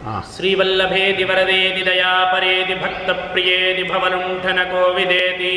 శ్రీవల్లభేది వరదేది దయాపరేది భక్తప్రియేది భవలుంఠనకోవిదేతి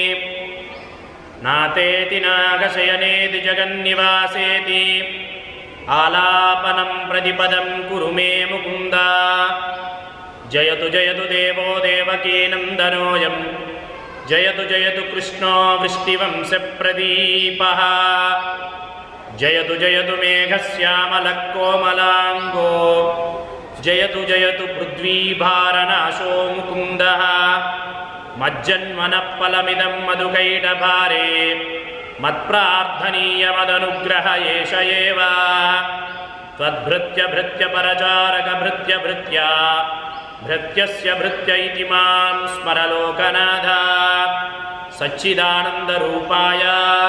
నాతేతి నాగశయనేతి జగన్నివాసేతి ఆలాపనం ప్రతిపదం కురు మే ముకుంద జయతు జయతు దేవో దేవకీనందనోయం జయతు జయతు కృష్ణో వృష్టివంశప్రదీప జయతు జయతు మేఘశ్యామలకోమలాంగో జయతు జయతు పృథ్వీభారనాశో ముకుంద మజ్జన్మనఃఫలమిదం మధుకైటభారే మత్ప్రార్థనీయమదనుగ్రహ ఏష ఏవ त्वद्भृत्य भृत्य परचारक भृत्य भृत्या भृत्यस्य भृत्य इति मां स्मरलोकनाथ सच्चिदानन्दरूपाय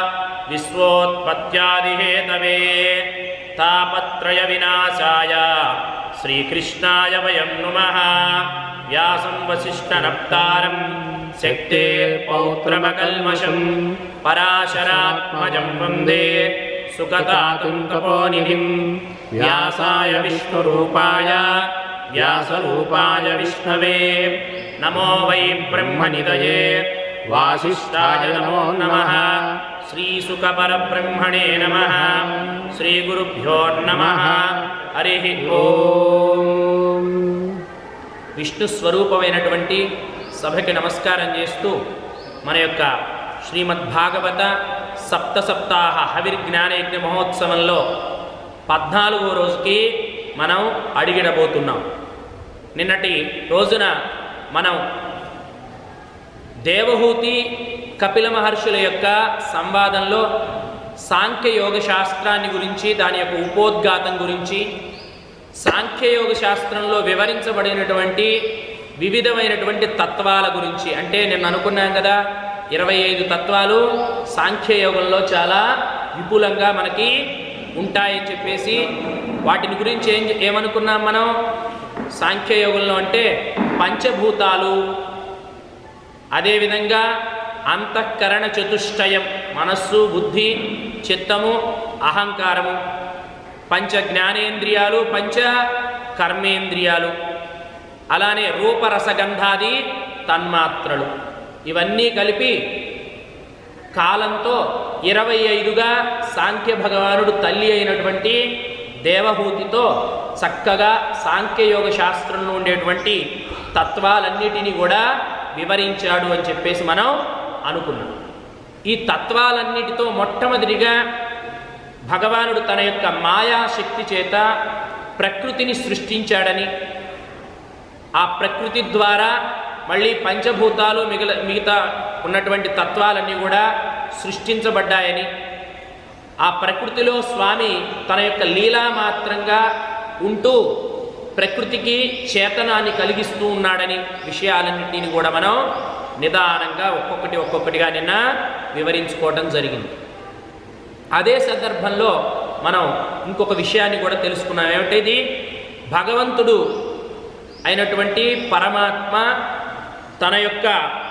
विश्वोत्पत्त्यादिहेतवे तापत्रयविनाशाय श्रीकृष्णाय वयं नुमः व्यासं वसिष्ठनप्तारं शक्ते पौत्रमकल्मषं पराशरात्मजं वन्दे सुखदातुं तपोनिधिं व्यासाय विष्णुरूपाय व्यासरूपाय विष्णवे नमो वै ब्रह्मनिदये वासिष्ठाय नमो नमः श्रीसुखपरब्रह्मणे नमः श्रीगुरुभ्यो नमः हरिः ఓం విష్ణు స్వరూపమైనటువంటి సభకి నమస్కారం చేస్తూ మన యొక్క శ్రీమద్భాగవత సప్త సప్తాహ హవిర్ జ్ఞానయజ్ఞ మహోత్సవంలో పద్నాలుగో రోజుకి మనం అడిగిడబోతున్నాం నిన్నటి రోజున మనం దేవహూతి కపిల మహర్షుల యొక్క సంవాదంలో సాంఖ్యయోగ శాస్త్రాన్ని గురించి దాని యొక్క ఉపోద్ఘాతం గురించి సాంఖ్యయోగ శాస్త్రంలో వివరించబడినటువంటి వివిధమైనటువంటి తత్వాల గురించి అంటే నేను అనుకున్నాను కదా ఇరవై ఐదు తత్వాలు సాంఖ్యయోగంలో చాలా విపులంగా మనకి ఉంటాయని చెప్పేసి వాటిని గురించి ఏం ఏమనుకున్నాం మనం సాంఖ్యయోగంలో అంటే పంచభూతాలు అదేవిధంగా అంతఃకరణ చతుష్టయం మనస్సు బుద్ధి చిత్తము అహంకారము పంచ జ్ఞానేంద్రియాలు పంచ కర్మేంద్రియాలు అలానే రూపరసగంధాది తన్మాత్రలు ఇవన్నీ కలిపి కాలంతో ఇరవై ఐదుగా సాంఖ్య భగవానుడు తల్లి అయినటువంటి దేవహూతితో చక్కగా సాంఖ్యయోగ శాస్త్రంలో ఉండేటువంటి తత్వాలన్నిటినీ కూడా వివరించాడు అని చెప్పేసి మనం అనుకున్నాం ఈ తత్వాలన్నిటితో మొట్టమొదటిగా భగవానుడు తన యొక్క మాయాశక్తి చేత ప్రకృతిని సృష్టించాడని ఆ ప్రకృతి ద్వారా మళ్ళీ పంచభూతాలు మిగిల మిగతా ఉన్నటువంటి తత్వాలన్నీ కూడా సృష్టించబడ్డాయని ఆ ప్రకృతిలో స్వామి తన యొక్క లీలా మాత్రంగా ఉంటూ ప్రకృతికి చేతనాన్ని కలిగిస్తూ ఉన్నాడని విషయాలన్నింటినీ కూడా మనం నిదానంగా ఒక్కొక్కటి ఒక్కొక్కటిగా నిన్న వివరించుకోవటం జరిగింది అదే సందర్భంలో మనం ఇంకొక విషయాన్ని కూడా తెలుసుకున్నాం ఏమిటది భగవంతుడు అయినటువంటి పరమాత్మ తన యొక్క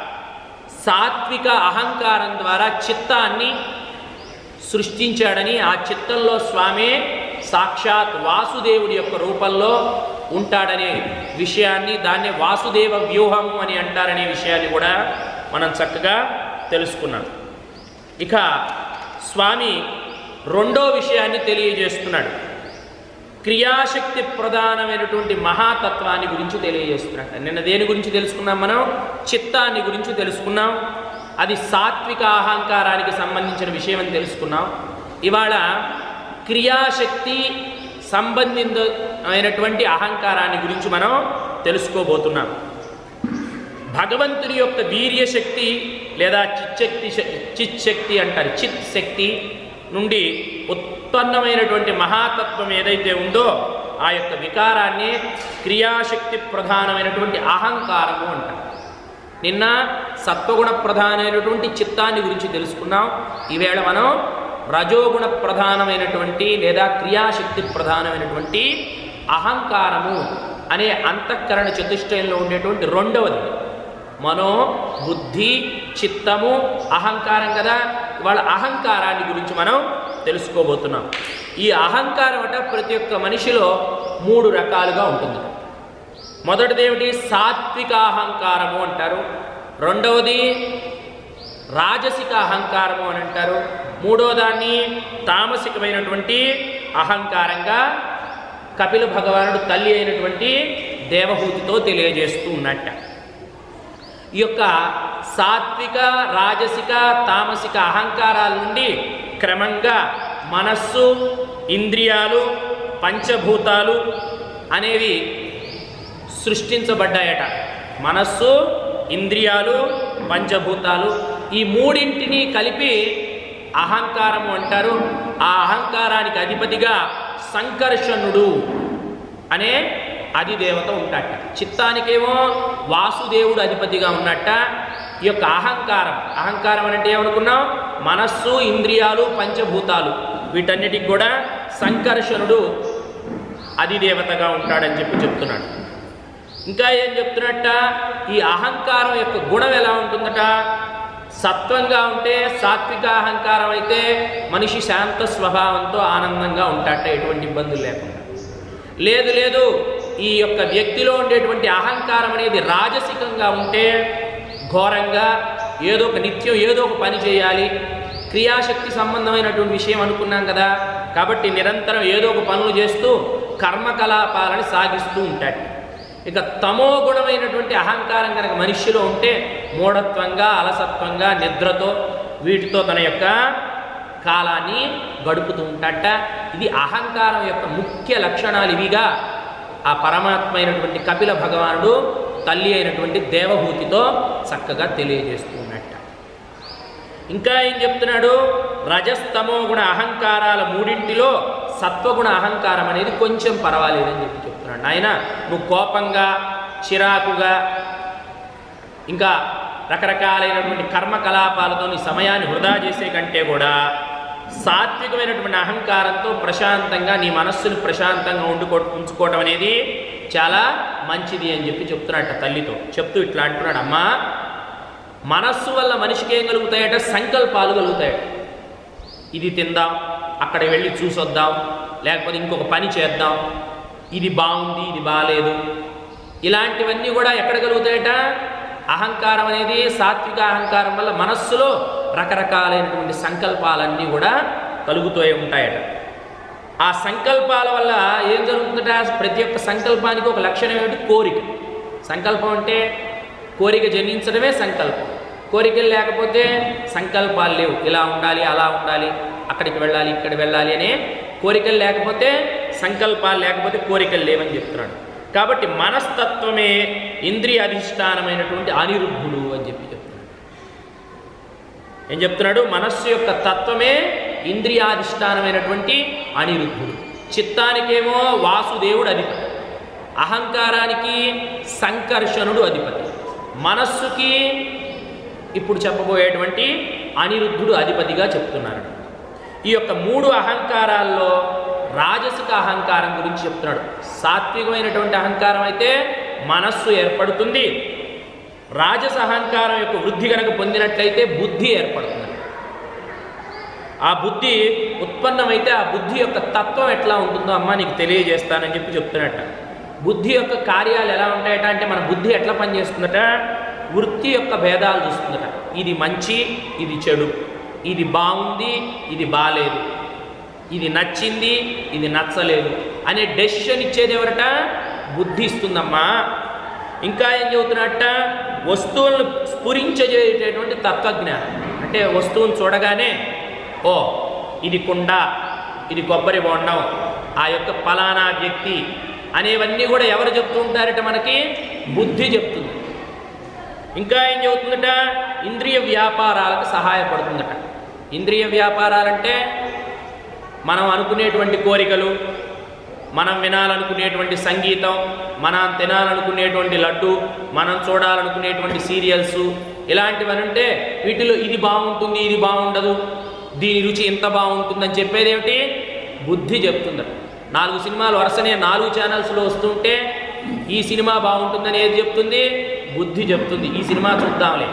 సాత్విక అహంకారం ద్వారా చిత్తాన్ని సృష్టించాడని ఆ చిత్తంలో స్వామే సాక్షాత్ వాసుదేవుడి యొక్క రూపంలో ఉంటాడనే విషయాన్ని దాన్ని వాసుదేవ వ్యూహము అని అంటారనే విషయాన్ని కూడా మనం చక్కగా తెలుసుకున్నాం ఇక స్వామి రెండో విషయాన్ని తెలియజేస్తున్నాడు క్రియాశక్తి ప్రధానమైనటువంటి మహాతత్వాన్ని గురించి తెలియజేస్తున్నాడు నిన్న దేని గురించి తెలుసుకున్నాం మనం చిత్తాన్ని గురించి తెలుసుకున్నాం అది సాత్విక అహంకారానికి సంబంధించిన విషయం అని తెలుసుకున్నాం ఇవాళ క్రియాశక్తి సంబంధితమైనటువంటి అహంకారాన్ని గురించి మనం తెలుసుకోబోతున్నాం భగవంతుని యొక్క వీర్యశక్తి లేదా చిచ్చక్తి చిచ్చక్తి అంటారు చిత్ శక్తి నుండి ఉత్పన్నమైనటువంటి మహాతత్వం ఏదైతే ఉందో ఆ యొక్క వికారాన్ని క్రియాశక్తి ప్రధానమైనటువంటి అహంకారము అంటారు నిన్న సత్వగుణ ప్రధానమైనటువంటి చిత్తాన్ని గురించి తెలుసుకున్నాం ఈవేళ మనం రజోగుణ ప్రధానమైనటువంటి లేదా క్రియాశక్తి ప్రధానమైనటువంటి అహంకారము అనే అంతఃకరణ చతుష్టయంలో ఉండేటువంటి రెండవది మనో బుద్ధి చిత్తము అహంకారం కదా వాళ్ళ అహంకారాన్ని గురించి మనం తెలుసుకోబోతున్నాం ఈ అహంకారం అట ప్రతి ఒక్క మనిషిలో మూడు రకాలుగా ఉంటుంది మొదటిది ఏమిటి సాత్విక అహంకారము అంటారు రెండవది రాజసిక అహంకారము అని అంటారు మూడో దాన్ని తామసికమైనటువంటి అహంకారంగా కపిల భగవానుడు తల్లి అయినటువంటి దేవహూతితో తెలియజేస్తూ ఉన్నట్ట ఈ యొక్క సాత్విక రాజసిక తామసిక అహంకారాల నుండి క్రమంగా మనస్సు ఇంద్రియాలు పంచభూతాలు అనేవి సృష్టించబడ్డాయట మనస్సు ఇంద్రియాలు పంచభూతాలు ఈ మూడింటిని కలిపి అహంకారము అంటారు ఆ అహంకారానికి అధిపతిగా సంకర్షణుడు అనే అధిదేవత ఉంటాట చిత్తానికేమో వాసుదేవుడు అధిపతిగా ఉన్నట్ట ఈ యొక్క అహంకారం అహంకారం అని అంటే ఏమనుకున్నాం మనస్సు ఇంద్రియాలు పంచభూతాలు వీటన్నిటికి కూడా సంకర్షణుడు అధిదేవతగా ఉంటాడని చెప్పి చెప్తున్నాడు ఇంకా ఏం చెప్తున్నట్ట ఈ అహంకారం యొక్క గుణం ఎలా ఉంటుందట సత్వంగా ఉంటే సాత్విక అహంకారం అయితే మనిషి శాంత స్వభావంతో ఆనందంగా ఉంటాట ఎటువంటి ఇబ్బందులు లేకుండా లేదు లేదు ఈ యొక్క వ్యక్తిలో ఉండేటువంటి అహంకారం అనేది రాజసికంగా ఉంటే ఘోరంగా ఏదో ఒక నిత్యం ఏదో ఒక పని చేయాలి క్రియాశక్తి సంబంధమైనటువంటి విషయం అనుకున్నాం కదా కాబట్టి నిరంతరం ఏదో ఒక పనులు చేస్తూ కర్మకలాపాలను సాగిస్తూ ఉంటాడు ఇక తమో గుణమైనటువంటి అహంకారం కనుక మనిషిలో ఉంటే మూఢత్వంగా అలసత్వంగా నిద్రతో వీటితో తన యొక్క కాలాన్ని గడుపుతూ ఉంటాట ఇది అహంకారం యొక్క ముఖ్య లక్షణాలు ఇవిగా ఆ పరమాత్మ అయినటువంటి కపిల భగవానుడు తల్లి అయినటువంటి దేవహూతితో చక్కగా తెలియజేస్తూ ఉన్నట్ట ఇంకా ఏం చెప్తున్నాడు రజస్తమో గుణ అహంకారాల మూడింటిలో సత్వగుణ అహంకారం అనేది కొంచెం పర్వాలేదని చెప్పి చెప్తున్నాడు ఆయన నువ్వు కోపంగా చిరాకుగా ఇంకా రకరకాలైనటువంటి కర్మకలాపాలతో నీ సమయాన్ని వృధా చేసే కంటే కూడా సాత్వికమైనటువంటి అహంకారంతో ప్రశాంతంగా నీ మనస్సును ప్రశాంతంగా ఉండుకో ఉంచుకోవటం అనేది చాలా మంచిది అని చెప్పి చెప్తున్నాడట తల్లితో చెప్తూ ఇట్లా అంటున్నాడు అమ్మా మనస్సు వల్ల మనిషికి ఏం కలుగుతాయట సంకల్పాలు కలుగుతాయట ఇది తిందాం అక్కడ వెళ్ళి చూసొద్దాం లేకపోతే ఇంకొక పని చేద్దాం ఇది బాగుంది ఇది బాగాలేదు ఇలాంటివన్నీ కూడా ఎక్కడ కలుగుతాయట అహంకారం అనేది సాత్విక అహంకారం వల్ల మనస్సులో రకరకాలైనటువంటి సంకల్పాలన్నీ కూడా కలుగుతూ ఉంటాయట ఆ సంకల్పాల వల్ల ఏం జరుగుతుందట ప్రతి ఒక్క సంకల్పానికి ఒక లక్షణం ఏమిటి కోరిక సంకల్పం అంటే కోరిక జనించడమే సంకల్పం కోరికలు లేకపోతే సంకల్పాలు లేవు ఇలా ఉండాలి అలా ఉండాలి అక్కడికి వెళ్ళాలి ఇక్కడ వెళ్ళాలి అనే కోరికలు లేకపోతే సంకల్పాలు లేకపోతే కోరికలు లేవని చెప్తున్నాడు కాబట్టి మనస్తత్వమే ఇంద్రియ అధిష్టానమైనటువంటి అనిరుద్ధుడు అని చెప్పి చెప్తున్నాడు ఏం చెప్తున్నాడు మనస్సు యొక్క తత్వమే ఇంద్రియాధిష్టానమైనటువంటి అనిరుద్ధుడు చిత్తానికేమో వాసుదేవుడు అధిపతి అహంకారానికి సంకర్షణుడు అధిపతి మనస్సుకి ఇప్పుడు చెప్పబోయేటువంటి అనిరుద్ధుడు అధిపతిగా చెప్తున్నాడు ఈ యొక్క మూడు అహంకారాల్లో రాజసిక అహంకారం గురించి చెప్తున్నాడు సాత్వికమైనటువంటి అహంకారం అయితే మనస్సు ఏర్పడుతుంది రాజస అహంకారం యొక్క వృద్ధి కనుక పొందినట్లయితే బుద్ధి ఏర్పడుతుంది ఆ బుద్ధి ఉత్పన్నమైతే ఆ బుద్ధి యొక్క తత్వం ఎట్లా ఉంటుందో అమ్మ నీకు తెలియజేస్తానని చెప్పి చెప్తున్నట్ట బుద్ధి యొక్క కార్యాలు ఎలా ఉంటాయట అంటే మన బుద్ధి ఎట్లా పనిచేస్తుందట వృత్తి యొక్క భేదాలు చూస్తుందట ఇది మంచి ఇది చెడు ఇది బాగుంది ఇది బాలేదు ఇది నచ్చింది ఇది నచ్చలేదు అనే డెసిషన్ ఇచ్చేది ఎవరట బుద్ధి ఇస్తుందమ్మా ఇంకా ఏం చెబుతున్నట్ట వస్తువులను స్ఫురించజేసేటటువంటి తత్వజ్ఞానం అంటే వస్తువును చూడగానే ఓ ఇది కుండ ఇది కొబ్బరి బొండం ఆ యొక్క ఫలానా వ్యక్తి అనేవన్నీ కూడా ఎవరు చెప్తూ ఉంటారట మనకి బుద్ధి చెప్తుంది ఇంకా ఏం చెబుతుందట ఇంద్రియ వ్యాపారాలకు సహాయపడుతుందట ఇంద్రియ వ్యాపారాలంటే మనం అనుకునేటువంటి కోరికలు మనం వినాలనుకునేటువంటి సంగీతం మనం తినాలనుకునేటువంటి లడ్డు మనం చూడాలనుకునేటువంటి సీరియల్స్ ఇలాంటివని ఉంటే వీటిలో ఇది బాగుంటుంది ఇది బాగుండదు దీని రుచి ఇంత బాగుంటుందని చెప్పేది ఏమిటి బుద్ధి చెప్తుందట నాలుగు సినిమాలు వరుసనే నాలుగు ఛానల్స్లో వస్తుంటే ఈ సినిమా బాగుంటుందని ఏది చెప్తుంది బుద్ధి చెప్తుంది ఈ సినిమా చూద్దాంలే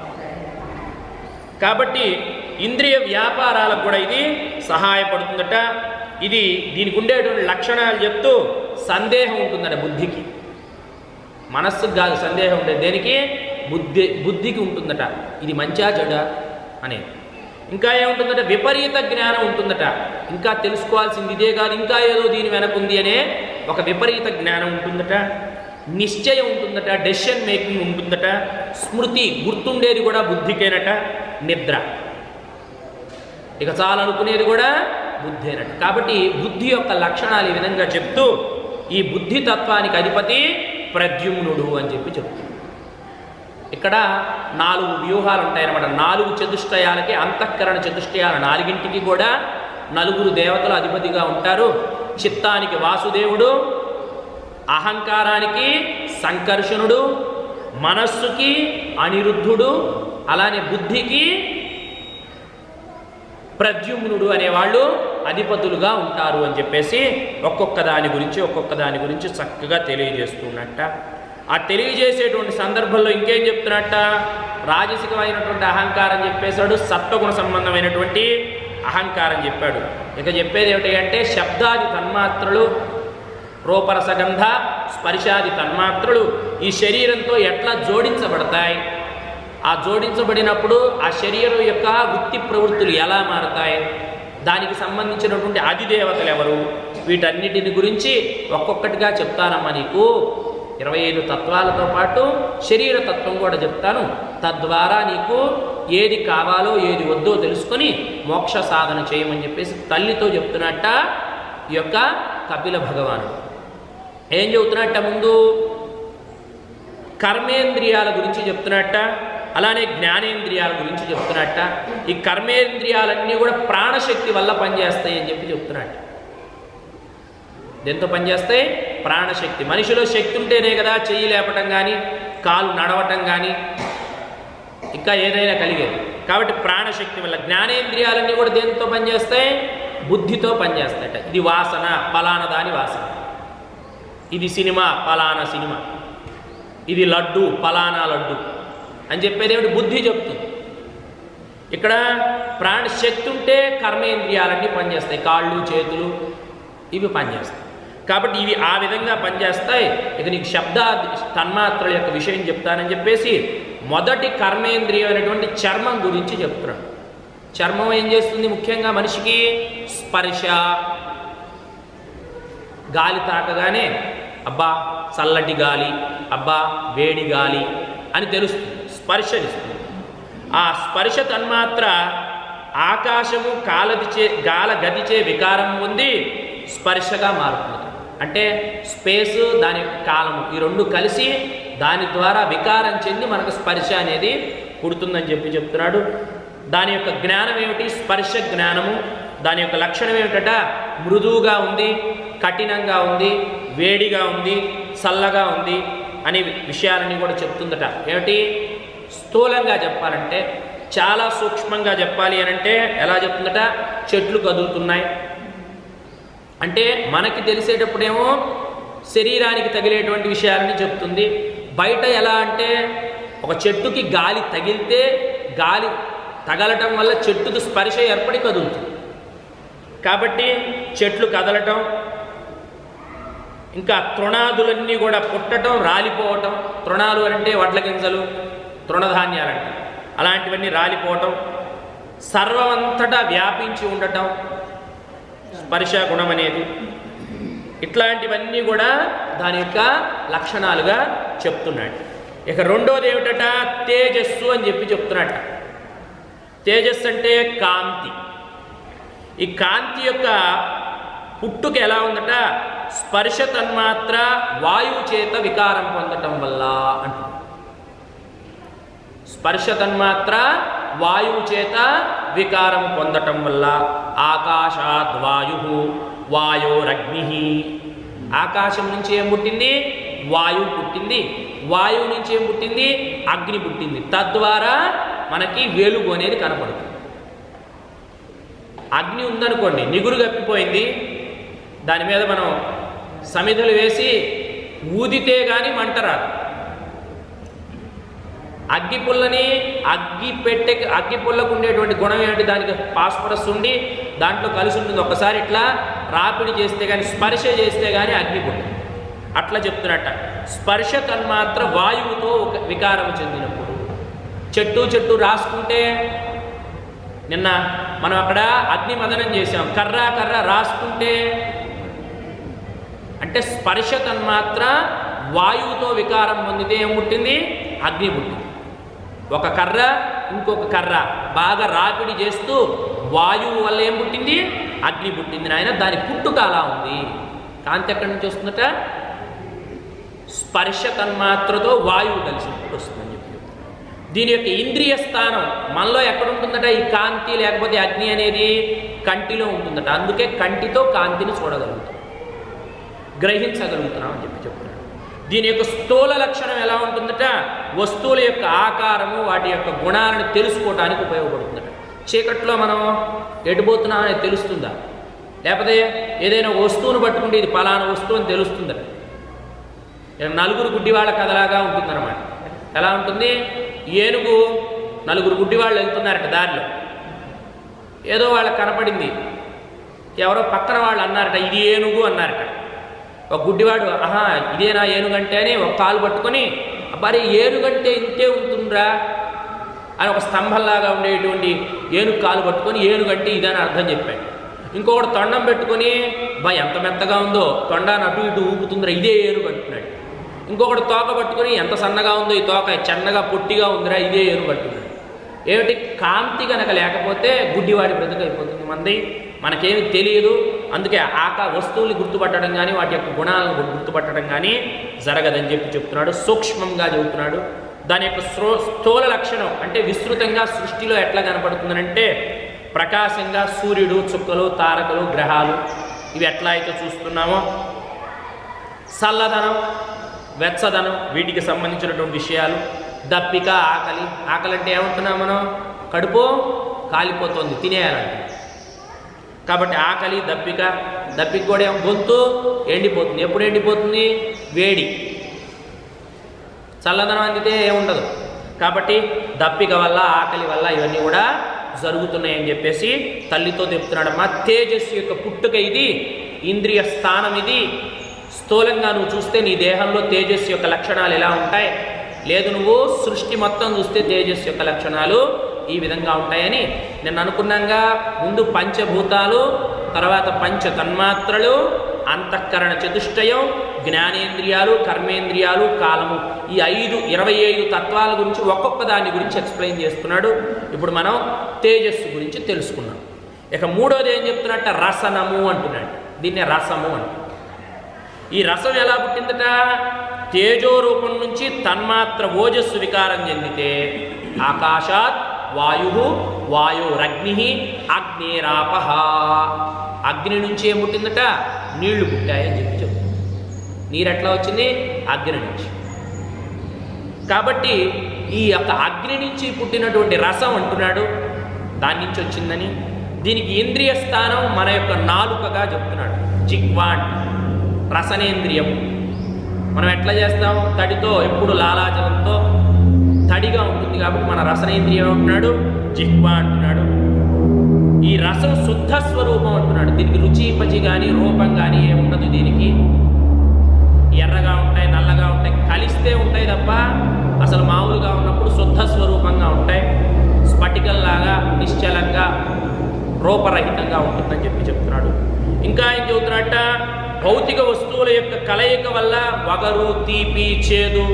కాబట్టి ఇంద్రియ వ్యాపారాలకు కూడా ఇది సహాయపడుతుందట ఇది దీనికి ఉండేటువంటి లక్షణాలు చెప్తూ సందేహం ఉంటుందట బుద్ధికి మనస్సుకు కాదు సందేహం ఉండేది దేనికి బుద్ధి బుద్ధికి ఉంటుందట ఇది మంచా చెడా అనేది ఇంకా ఏముంటుందట విపరీత జ్ఞానం ఉంటుందట ఇంకా తెలుసుకోవాల్సింది ఇదే కాదు ఇంకా ఏదో దీని వెనకుంది అనే ఒక విపరీత జ్ఞానం ఉంటుందట నిశ్చయం ఉంటుందట డెసిషన్ మేకింగ్ ఉంటుందట స్మృతి గుర్తుండేది కూడా బుద్ధికేనట నిద్ర ఇక చాలనుకునేది కూడా బుద్ధేనట కాబట్టి బుద్ధి యొక్క లక్షణాలు ఈ విధంగా చెప్తూ ఈ బుద్ధి తత్వానికి అధిపతి ప్రద్యుమ్నుడు అని చెప్పి చెప్తుంది ఇక్కడ నాలుగు వ్యూహాలు ఉంటాయన్నమాట నాలుగు చతుష్టయాలకి అంతఃకరణ చతుష్టయాల నాలుగింటికి కూడా నలుగురు దేవతలు అధిపతిగా ఉంటారు చిత్తానికి వాసుదేవుడు అహంకారానికి సంకర్షణుడు మనస్సుకి అనిరుద్ధుడు అలానే బుద్ధికి ప్రద్యుమ్నుడు అనేవాళ్ళు అధిపతులుగా ఉంటారు అని చెప్పేసి ఒక్కొక్క దాని గురించి ఒక్కొక్క దాని గురించి చక్కగా తెలియజేస్తున్నట్ట ఆ తెలియజేసేటువంటి సందర్భంలో ఇంకేం చెప్తున్నట్ట రాజసికమైనటువంటి అహంకారం చెప్పేశాడు సత్వగుణ సంబంధమైనటువంటి అహంకారం చెప్పాడు ఇక చెప్పేది ఏమిటి అంటే శబ్దాది తన్మాత్రలు రూపరసగంధ స్పర్శాది తన్మాత్రలు ఈ శరీరంతో ఎట్లా జోడించబడతాయి ఆ జోడించబడినప్పుడు ఆ శరీరం యొక్క వృత్తి ప్రవృత్తులు ఎలా మారతాయి దానికి సంబంధించినటువంటి అధిదేవతలు ఎవరు వీటన్నిటిని గురించి ఒక్కొక్కటిగా చెప్తానమ్మా నీకు ఇరవై ఐదు తత్వాలతో పాటు శరీర తత్వం కూడా చెప్తాను తద్వారా నీకు ఏది కావాలో ఏది వద్దో తెలుసుకొని మోక్ష సాధన చేయమని చెప్పేసి తల్లితో చెప్తున్నట్ట ఈ యొక్క కపిల భగవానుడు ఏం చెబుతున్నట్ట ముందు కర్మేంద్రియాల గురించి చెప్తున్నట్ట అలానే జ్ఞానేంద్రియాల గురించి చెప్తున్నట్ట ఈ కర్మేంద్రియాలన్నీ కూడా ప్రాణశక్తి వల్ల పనిచేస్తాయి అని చెప్పి చెప్తున్నట్ట దేంతో పనిచేస్తాయి ప్రాణశక్తి మనిషిలో శక్తి ఉంటేనే కదా చెయ్యి లేపటం కానీ కాలు నడవటం కానీ ఇంకా ఏదైనా కలిగేది కాబట్టి ప్రాణశక్తి వల్ల జ్ఞానేంద్రియాలన్నీ కూడా దేంతో పనిచేస్తాయి బుద్ధితో పనిచేస్తాయట ఇది వాసన పలానా దాని వాసన ఇది సినిమా పలానా సినిమా ఇది లడ్డు పలానా లడ్డు అని చెప్పేది ఏమిటి బుద్ధి చెప్తుంది ఇక్కడ ప్రాణశక్తి ఉంటే కర్మేంద్రియాలన్నీ పనిచేస్తాయి కాళ్ళు చేతులు ఇవి పనిచేస్తాయి కాబట్టి ఇవి ఆ విధంగా పనిచేస్తాయి ఇక నీకు శబ్ద తన్మాత్రల యొక్క విషయం చెప్తానని చెప్పేసి మొదటి కర్మేంద్రియం అయినటువంటి చర్మం గురించి చెప్తున్నాడు చర్మం ఏం చేస్తుంది ముఖ్యంగా మనిషికి స్పర్శ గాలి తాకగానే అబ్బా చల్లటి గాలి అబ్బా వేడి గాలి అని తెలుస్తుంది స్పర్శనిస్తుంది ఆ స్పర్శ తన్మాత్ర ఆకాశము కాలదిచే గాల గదిచే వికారం పొంది స్పర్శగా మారుతుంది అంటే స్పేస్ దాని యొక్క కాలము ఈ రెండు కలిసి దాని ద్వారా వికారం చెంది మనకు స్పర్శ అనేది పుడుతుందని చెప్పి చెప్తున్నాడు దాని యొక్క జ్ఞానం ఏమిటి స్పర్శ జ్ఞానము దాని యొక్క లక్షణం ఏమిటట మృదువుగా ఉంది కఠినంగా ఉంది వేడిగా ఉంది చల్లగా ఉంది అనే విషయాలన్నీ కూడా చెప్తుందట ఏమిటి స్థూలంగా చెప్పాలంటే చాలా సూక్ష్మంగా చెప్పాలి అని అంటే ఎలా చెప్తుందట చెట్లు కదులుతున్నాయి అంటే మనకి తెలిసేటప్పుడేమో శరీరానికి తగిలేటువంటి విషయాలని చెప్తుంది బయట ఎలా అంటే ఒక చెట్టుకి గాలి తగిలితే గాలి తగలటం వల్ల చెట్టుకు స్పర్శ ఏర్పడి కదులుతుంది కాబట్టి చెట్లు కదలటం ఇంకా తృణాదులన్నీ కూడా పుట్టటం రాలిపోవటం తృణాలు అంటే వడ్ల గింజలు తృణధాన్యాలంటే అలాంటివన్నీ రాలిపోవటం సర్వమంతటా వ్యాపించి ఉండటం స్పర్శ గుణం అనేది ఇట్లాంటివన్నీ కూడా దాని యొక్క లక్షణాలుగా చెప్తున్నాడు ఇక రెండోది ఏమిటట తేజస్సు అని చెప్పి చెప్తున్నట్ట తేజస్సు అంటే కాంతి ఈ కాంతి యొక్క పుట్టుక ఎలా ఉందట స్పర్శ తన్మాత్ర వాయువు చేత వికారం పొందటం వల్ల అంటుంది స్పర్శ తన్మాత్ర వాయువు చేత వికారం పొందటం వల్ల ఆకాశాద్వాయు వాయోరగ్ని ఆకాశం నుంచి ఏం పుట్టింది వాయువు పుట్టింది వాయువు నుంచి ఏం పుట్టింది అగ్ని పుట్టింది తద్వారా మనకి వెలుగు అనేది కనపడుతుంది అగ్ని ఉందనుకోండి నిగురు కప్పిపోయింది దాని మీద మనం సమిధలు వేసి ఊదితే కానీ మంట రాదు అగ్గి పుల్లని అగ్గి పెట్టే అగ్గి పుల్లకు ఉండేటువంటి గుణం ఏంటి దానికి పాస్పరస్ ఉండి దాంట్లో కలిసి ఉంటుంది ఒకసారి ఇట్లా రాపిడి చేస్తే కానీ స్పర్శ చేస్తే కానీ అగ్ని పుట్టింది అట్లా చెప్తున్నట్ట స్పర్శ తన్మాత్ర వాయువుతో ఒక వికారం చెందినప్పుడు చెట్టు చెట్టు రాసుకుంటే నిన్న మనం అక్కడ అగ్ని మదనం చేసాం కర్ర కర్ర రాసుకుంటే అంటే స్పర్శ తన్మాత్ర వాయువుతో వికారం పొందితే ఏం పుట్టింది అగ్ని పుట్టింది ఒక కర్ర ఇంకొక కర్ర బాగా రాపిడి చేస్తూ వాయువు వల్ల ఏం పుట్టింది అగ్ని పుట్టింది నాయన దాని పుట్టుక అలా ఉంది కాంతి ఎక్కడి నుంచి వస్తుందట స్పర్శ తన్మాత్రతో వాయువు కలిసినప్పుడు వస్తుందని చెప్పి దీని యొక్క ఇంద్రియ స్థానం మనలో ఎక్కడ ఉంటుందట ఈ కాంతి లేకపోతే అగ్ని అనేది కంటిలో ఉంటుందట అందుకే కంటితో కాంతిని చూడగలుగుతాం గ్రహించగలుగుతున్నాం అని చెప్పి చెప్తున్నాడు దీని యొక్క స్థూల లక్షణం ఎలా ఉంటుందట వస్తువుల యొక్క ఆకారము వాటి యొక్క గుణాలను తెలుసుకోవడానికి ఉపయోగపడుతుందట చీకట్లో మనం ఎటుపోతున్నాం అనేది తెలుస్తుందా లేకపోతే ఏదైనా ఒక వస్తువును పట్టుకుంటే ఇది పలానా వస్తువు అని తెలుస్తుందట ఇక నలుగురు గుడ్డివాళ్ళ కథలాగా ఉంటుందన్నమాట ఎలా ఉంటుంది ఏనుగు నలుగురు గుడ్డివాళ్ళు వెళ్తున్నారట దారిలో ఏదో వాళ్ళకి కనపడింది ఎవరో పక్కన వాళ్ళు అన్నారట ఇది ఏనుగు అన్నారట ఒక గుడ్డివాడు ఆహా ఇదేనా ఏనుగంటే అని ఒక కాలు పట్టుకొని అబ్బారే ఏనుగంటే ఇంతే ఉంటుందిరా అని ఒక స్తంభంలాగా ఉండేటువంటి ఏనుగు కాలు పట్టుకొని ఏనుగంటే ఇదని అర్థం చెప్పాడు ఇంకొకటి తొండం పెట్టుకొని బా ఎంత మెత్తగా ఉందో తొండాన్ని అటు ఇటు ఊపుతుందిరా ఇదే ఏనుగు అంటున్నాడు ఇంకొకటి తోక పట్టుకొని ఎంత సన్నగా ఉందో ఈ తోక చిన్నగా పొట్టిగా ఉందిరా ఇదే ఏనుగు అంటున్నాడు ఏమిటి కాంతి కనుక లేకపోతే గుడ్డివాడి బ్రతుకు అయిపోతుంది మంది మనకేమి తెలియదు అందుకే ఆకా వస్తువుల్ని గుర్తుపట్టడం కానీ వాటి యొక్క గుణాలను గు- గుర్తుపట్టడం కానీ జరగదని చెప్పి చెప్తున్నాడు సూక్ష్మంగా చెబుతున్నాడు దాని యొక్క స్రో స్థూల లక్షణం అంటే విస్తృతంగా సృష్టిలో ఎట్లా కనపడుతుందనంటే ప్రకాశంగా సూర్యుడు చుక్కలు తారకలు గ్రహాలు ఇవి ఎట్లా అయితే చూస్తున్నామో చల్లదనం వెచ్చదనం వీటికి సంబంధించినటువంటి విషయాలు దప్పిక ఆకలి ఆకలి అంటే ఏమంటున్నాం మనం కడుపు కాలిపోతుంది తినేయాలంటే కాబట్టి ఆకలి దప్పిక దప్పిక కూడా ఏం గొంతు ఎండిపోతుంది ఎప్పుడు ఎండిపోతుంది వేడి చల్లదనం అందితే ఏముండదు కాబట్టి దప్పిక వల్ల ఆకలి వల్ల ఇవన్నీ కూడా జరుగుతున్నాయని చెప్పేసి తల్లితో చెప్తున్నాడమ్మా తేజస్సు యొక్క పుట్టుక ఇది ఇంద్రియ స్థానం ఇది స్థూలంగా నువ్వు చూస్తే నీ దేహంలో తేజస్సు యొక్క లక్షణాలు ఎలా ఉంటాయి లేదు నువ్వు సృష్టి మొత్తం చూస్తే తేజస్సు యొక్క లక్షణాలు ఈ విధంగా ఉంటాయని నేను అనుకున్నాగా ముందు పంచభూతాలు తర్వాత పంచ తన్మాత్రలు అంతఃకరణ చతుష్టయం జ్ఞానేంద్రియాలు కర్మేంద్రియాలు కాలము ఈ ఐదు ఇరవై ఐదు తత్వాల గురించి ఒక్కొక్క దాని గురించి ఎక్స్ప్లెయిన్ చేస్తున్నాడు ఇప్పుడు మనం తేజస్సు గురించి తెలుసుకున్నాం ఇక మూడోది ఏం చెప్తున్నట్ట రసనము అంటున్నాడు దీన్నే రసము అంటున్నాడు ఈ రసం ఎలా పుట్టిందట తేజో రూపం నుంచి తన్మాత్ర ఓజస్సు వికారం చెందితే ఆకాశాత్ వాయు వాయురగ్ని అగ్నేరాపహ అగ్ని నుంచి ఏం పుట్టిందట నీళ్లు పుట్టాయని చెప్పి చెప్తుంది నీరు ఎట్లా వచ్చింది అగ్ని నుంచి కాబట్టి ఈ యొక్క అగ్ని నుంచి పుట్టినటువంటి రసం అంటున్నాడు దాని నుంచి వచ్చిందని దీనికి ఇంద్రియ స్థానం మన యొక్క నాలుకగా చెప్తున్నాడు జిగ్వా అంట రసనేంద్రియం మనం ఎట్లా చేస్తాం తడితో ఎప్పుడు లాలాజలంతో తడిగా ఉంటుంది కాబట్టి మన రసనేంద్రియం అంటున్నాడు జిహ్వా అంటున్నాడు ఈ రసం శుద్ధ స్వరూపం అంటున్నాడు దీనికి రుచి పచి కానీ రూపం కానీ ఏముండదు దీనికి ఎర్రగా ఉంటాయి నల్లగా ఉంటాయి కలిస్తే ఉంటాయి తప్ప అసలు మామూలుగా ఉన్నప్పుడు శుద్ధ స్వరూపంగా ఉంటాయి స్ఫటికంలాగా నిశ్చలంగా రూపరహితంగా ఉంటుందని చెప్పి చెప్తున్నాడు ఇంకా ఏం చెబుతున్నట్ట భౌతిక వస్తువుల యొక్క కలయిక వల్ల వగరు తీపి చేదు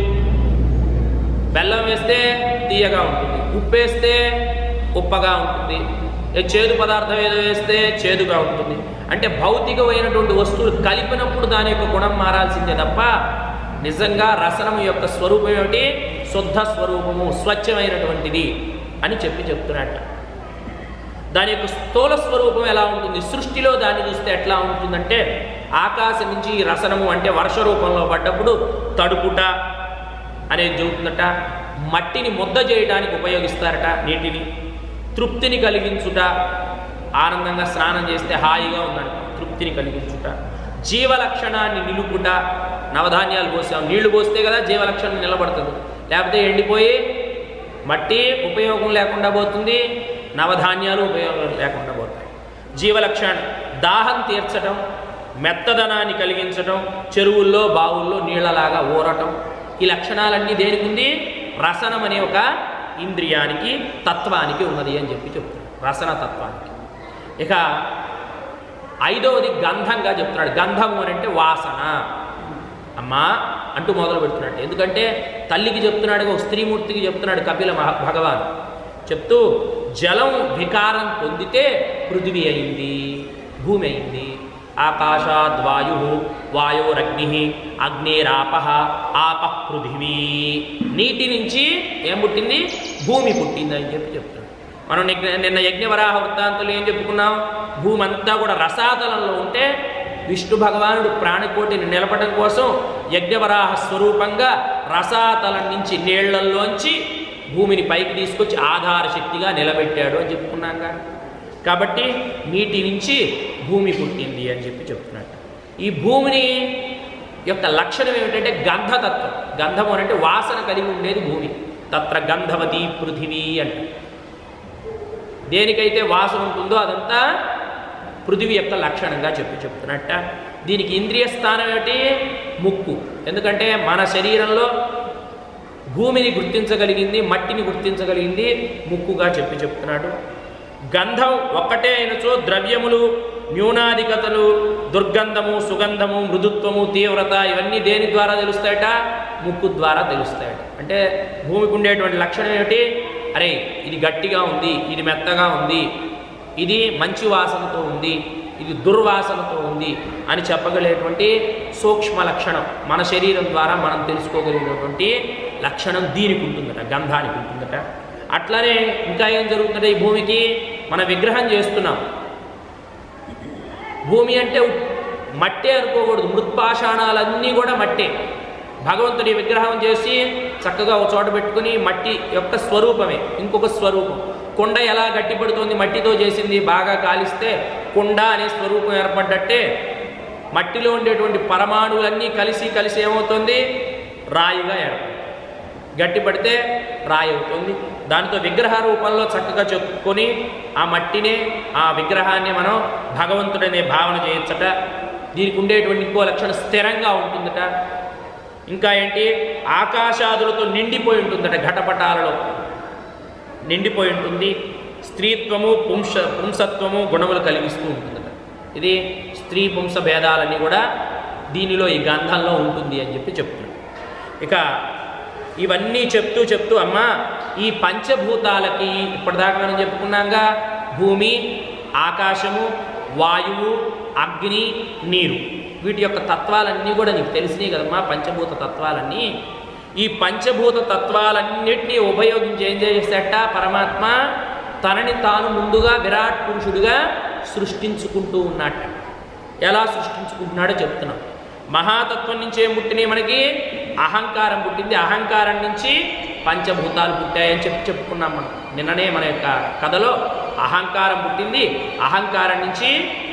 బెల్లం వేస్తే తీయగా ఉంటుంది ఉప్పు వేస్తే ఉప్పగా ఉంటుంది ఏ చేదు పదార్థం ఏదో వేస్తే చేదుగా ఉంటుంది అంటే భౌతికమైనటువంటి వస్తువులు కలిపినప్పుడు దాని యొక్క గుణం మారాల్సిందే తప్ప నిజంగా రసనం యొక్క స్వరూపం ఏమిటి శుద్ధ స్వరూపము స్వచ్ఛమైనటువంటిది అని చెప్పి చెప్తున్నట్ట దాని యొక్క స్థూల స్వరూపం ఎలా ఉంటుంది సృష్టిలో దాన్ని చూస్తే ఎట్లా ఉంటుందంటే ఆకాశం నుంచి ఈ రసనము అంటే వర్ష రూపంలో పడ్డప్పుడు తడుపుట అనేది చెబుతుందట మట్టిని ముద్ద చేయడానికి ఉపయోగిస్తారట నీటిని తృప్తిని కలిగించుట ఆనందంగా స్నానం చేస్తే హాయిగా ఉందంట తృప్తిని కలిగించుట జీవలక్షణాన్ని నిలుపుట నవధాన్యాలు పోసాం నీళ్లు పోస్తే కదా జీవలక్షణం నిలబడుతుంది లేకపోతే ఎండిపోయి మట్టి ఉపయోగం లేకుండా పోతుంది నవధాన్యాలు ఉపయోగం లేకుండా పోతాయి జీవలక్షణం దాహం తీర్చడం మెత్తదనాన్ని కలిగించటం చెరువుల్లో బావుల్లో నీళ్ళలాగా ఊరటం ఈ లక్షణాలన్నీ దేనికి ఉంది రసనం అనే ఒక ఇంద్రియానికి తత్వానికి ఉన్నది అని చెప్పి చెప్తున్నాడు రసన తత్వానికి ఇక ఐదవది గంధంగా చెప్తున్నాడు గంధము అని అంటే వాసన అమ్మా అంటూ మొదలు పెడుతున్నాడు ఎందుకంటే తల్లికి చెప్తున్నాడు ఒక స్త్రీమూర్తికి చెప్తున్నాడు కపిల మహ- భగవాన్ చెప్తూ జలం వికారం పొందితే పృథివీ అయింది భూమి అయింది ఆకాశాద్ వాయు వాయోరగ్ని అగ్నేరాప ఆప పృథివీ నీటి నుంచి ఏం పుట్టింది భూమి పుట్టింది అని చెప్పి చెప్తున్నాడు మనం నిన్న- నిన్న యజ్ఞవరాహ వృత్తాంతులు ఏం చెప్పుకున్నాం భూమి అంతా కూడా రసాతలంలో ఉంటే విష్ణు భగవానుడు ప్రాణకోటిని నిలపడం కోసం యజ్ఞవరాహ స్వరూపంగా రసాతలం నుంచి నీళ్లల్లోంచి భూమిని పైకి తీసుకొచ్చి ఆధార శక్తిగా నిలబెట్టాడు అని చెప్పుకున్నాక కాబట్టి నీటి నుంచి భూమి పుట్టింది అని చెప్పి చెప్తున్నట్టు ఈ భూమిని యొక్క లక్షణం ఏమిటంటే గంధతత్వం గంధము అని అంటే వాసన కలిగి ఉండేది భూమి తత్ర గంధవతి పృథివీ అంటే దేనికైతే వాసన ఉంటుందో అదంతా పృథివీ యొక్క లక్షణంగా చెప్పి చెప్తున్నట్ట దీనికి ఇంద్రియ స్థానం ఏమిటి ముక్కు ఎందుకంటే మన శరీరంలో భూమిని గుర్తించగలిగింది మట్టిని గుర్తించగలిగింది ముక్కుగా చెప్పి చెప్తున్నాడు గంధం ఒక్కటే అయినచో ద్రవ్యములు న్యూనాధికతలు దుర్గంధము సుగంధము మృదుత్వము తీవ్రత ఇవన్నీ దేని ద్వారా తెలుస్తాయట ముక్కు ద్వారా తెలుస్తాయట అంటే భూమికి ఉండేటువంటి లక్షణం ఏమిటి అరే ఇది గట్టిగా ఉంది ఇది మెత్తగా ఉంది ఇది మంచి వాసనతో ఉంది ఇది దుర్వాసనతో ఉంది అని చెప్పగలిగేటువంటి సూక్ష్మ లక్షణం మన శరీరం ద్వారా మనం తెలుసుకోగలిగినటువంటి లక్షణం దీనికి ఉంటుందట గంధానికి ఉంటుందట అట్లనే ఇంకా ఏం జరుగుతుందంటే ఈ భూమికి మన విగ్రహం చేస్తున్నాం భూమి అంటే ఉ- మట్టే అనుకోకూడదు మృత్పాషాణాలన్నీ కూడా మట్టే భగవంతుడి విగ్రహం చేసి చక్కగా ఒక చోట పెట్టుకుని మట్టి యొక్క స్వరూపమే ఇంకొక స్వరూపం కొండ ఎలా గట్టిపడుతోంది మట్టితో చేసింది బాగా కాలిస్తే కొండ అనే స్వరూపం ఏర్పడ్డట్టే మట్టిలో ఉండేటువంటి పరమాణువులన్నీ కలిసి కలిసి ఏమవుతుంది రాయిగా ఏర్పడుతుంది గట్టిపడితే రాయి అవుతుంది దాంతో విగ్రహ రూపంలో చక్కగా చెప్పుకొని ఆ మట్టినే ఆ విగ్రహాన్ని మనం భగవంతుడనే భావన చేయొచ్చట దీనికి ఉండేటువంటి ఇంకో లక్షణం స్థిరంగా ఉంటుందట ఇంకా ఏంటి ఆకాశాదులతో నిండిపోయి ఉంటుందట ఘటపటాలలో నిండిపోయి ఉంటుంది స్త్రీత్వము పుంస పుంసత్వము గుణములు కలిగిస్తూ ఉంటుందట ఇది స్త్రీ పుంస భేదాలన్నీ కూడా దీనిలో ఈ గంధంలో ఉంటుంది అని చెప్పి చెప్తున్నాడు ఇక ఇవన్నీ చెప్తూ చెప్తూ అమ్మ ఈ పంచభూతాలకి ఇప్పటిదాకా మనం చెప్పుకున్నాగా భూమి ఆకాశము వాయువు అగ్ని నీరు వీటి యొక్క తత్వాలన్నీ కూడా నీకు తెలిసినాయి కదమ్మా పంచభూత తత్వాలన్నీ ఈ పంచభూత తత్వాలన్నిటినీ ఉపయోగించి ఏం చేసేట పరమాత్మ తనని తాను ముందుగా విరాట్ పురుషుడిగా సృష్టించుకుంటూ ఉన్నట్ట ఎలా సృష్టించుకుంటున్నాడో చెప్తున్నాం మహాతత్వం నుంచి ఏం పుట్టినాయి మనకి అహంకారం పుట్టింది అహంకారం నుంచి పంచభూతాలు పుట్టాయని చెప్పి చెప్పుకున్నాం మనం నిన్ననే మన యొక్క కథలో అహంకారం పుట్టింది అహంకారం నుంచి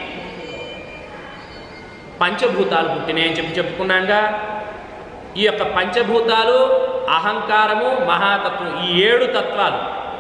పంచభూతాలు పుట్టినాయి అని చెప్పి చెప్పుకున్నాగా ఈ యొక్క పంచభూతాలు అహంకారము మహాతత్వం ఈ ఏడు తత్వాలు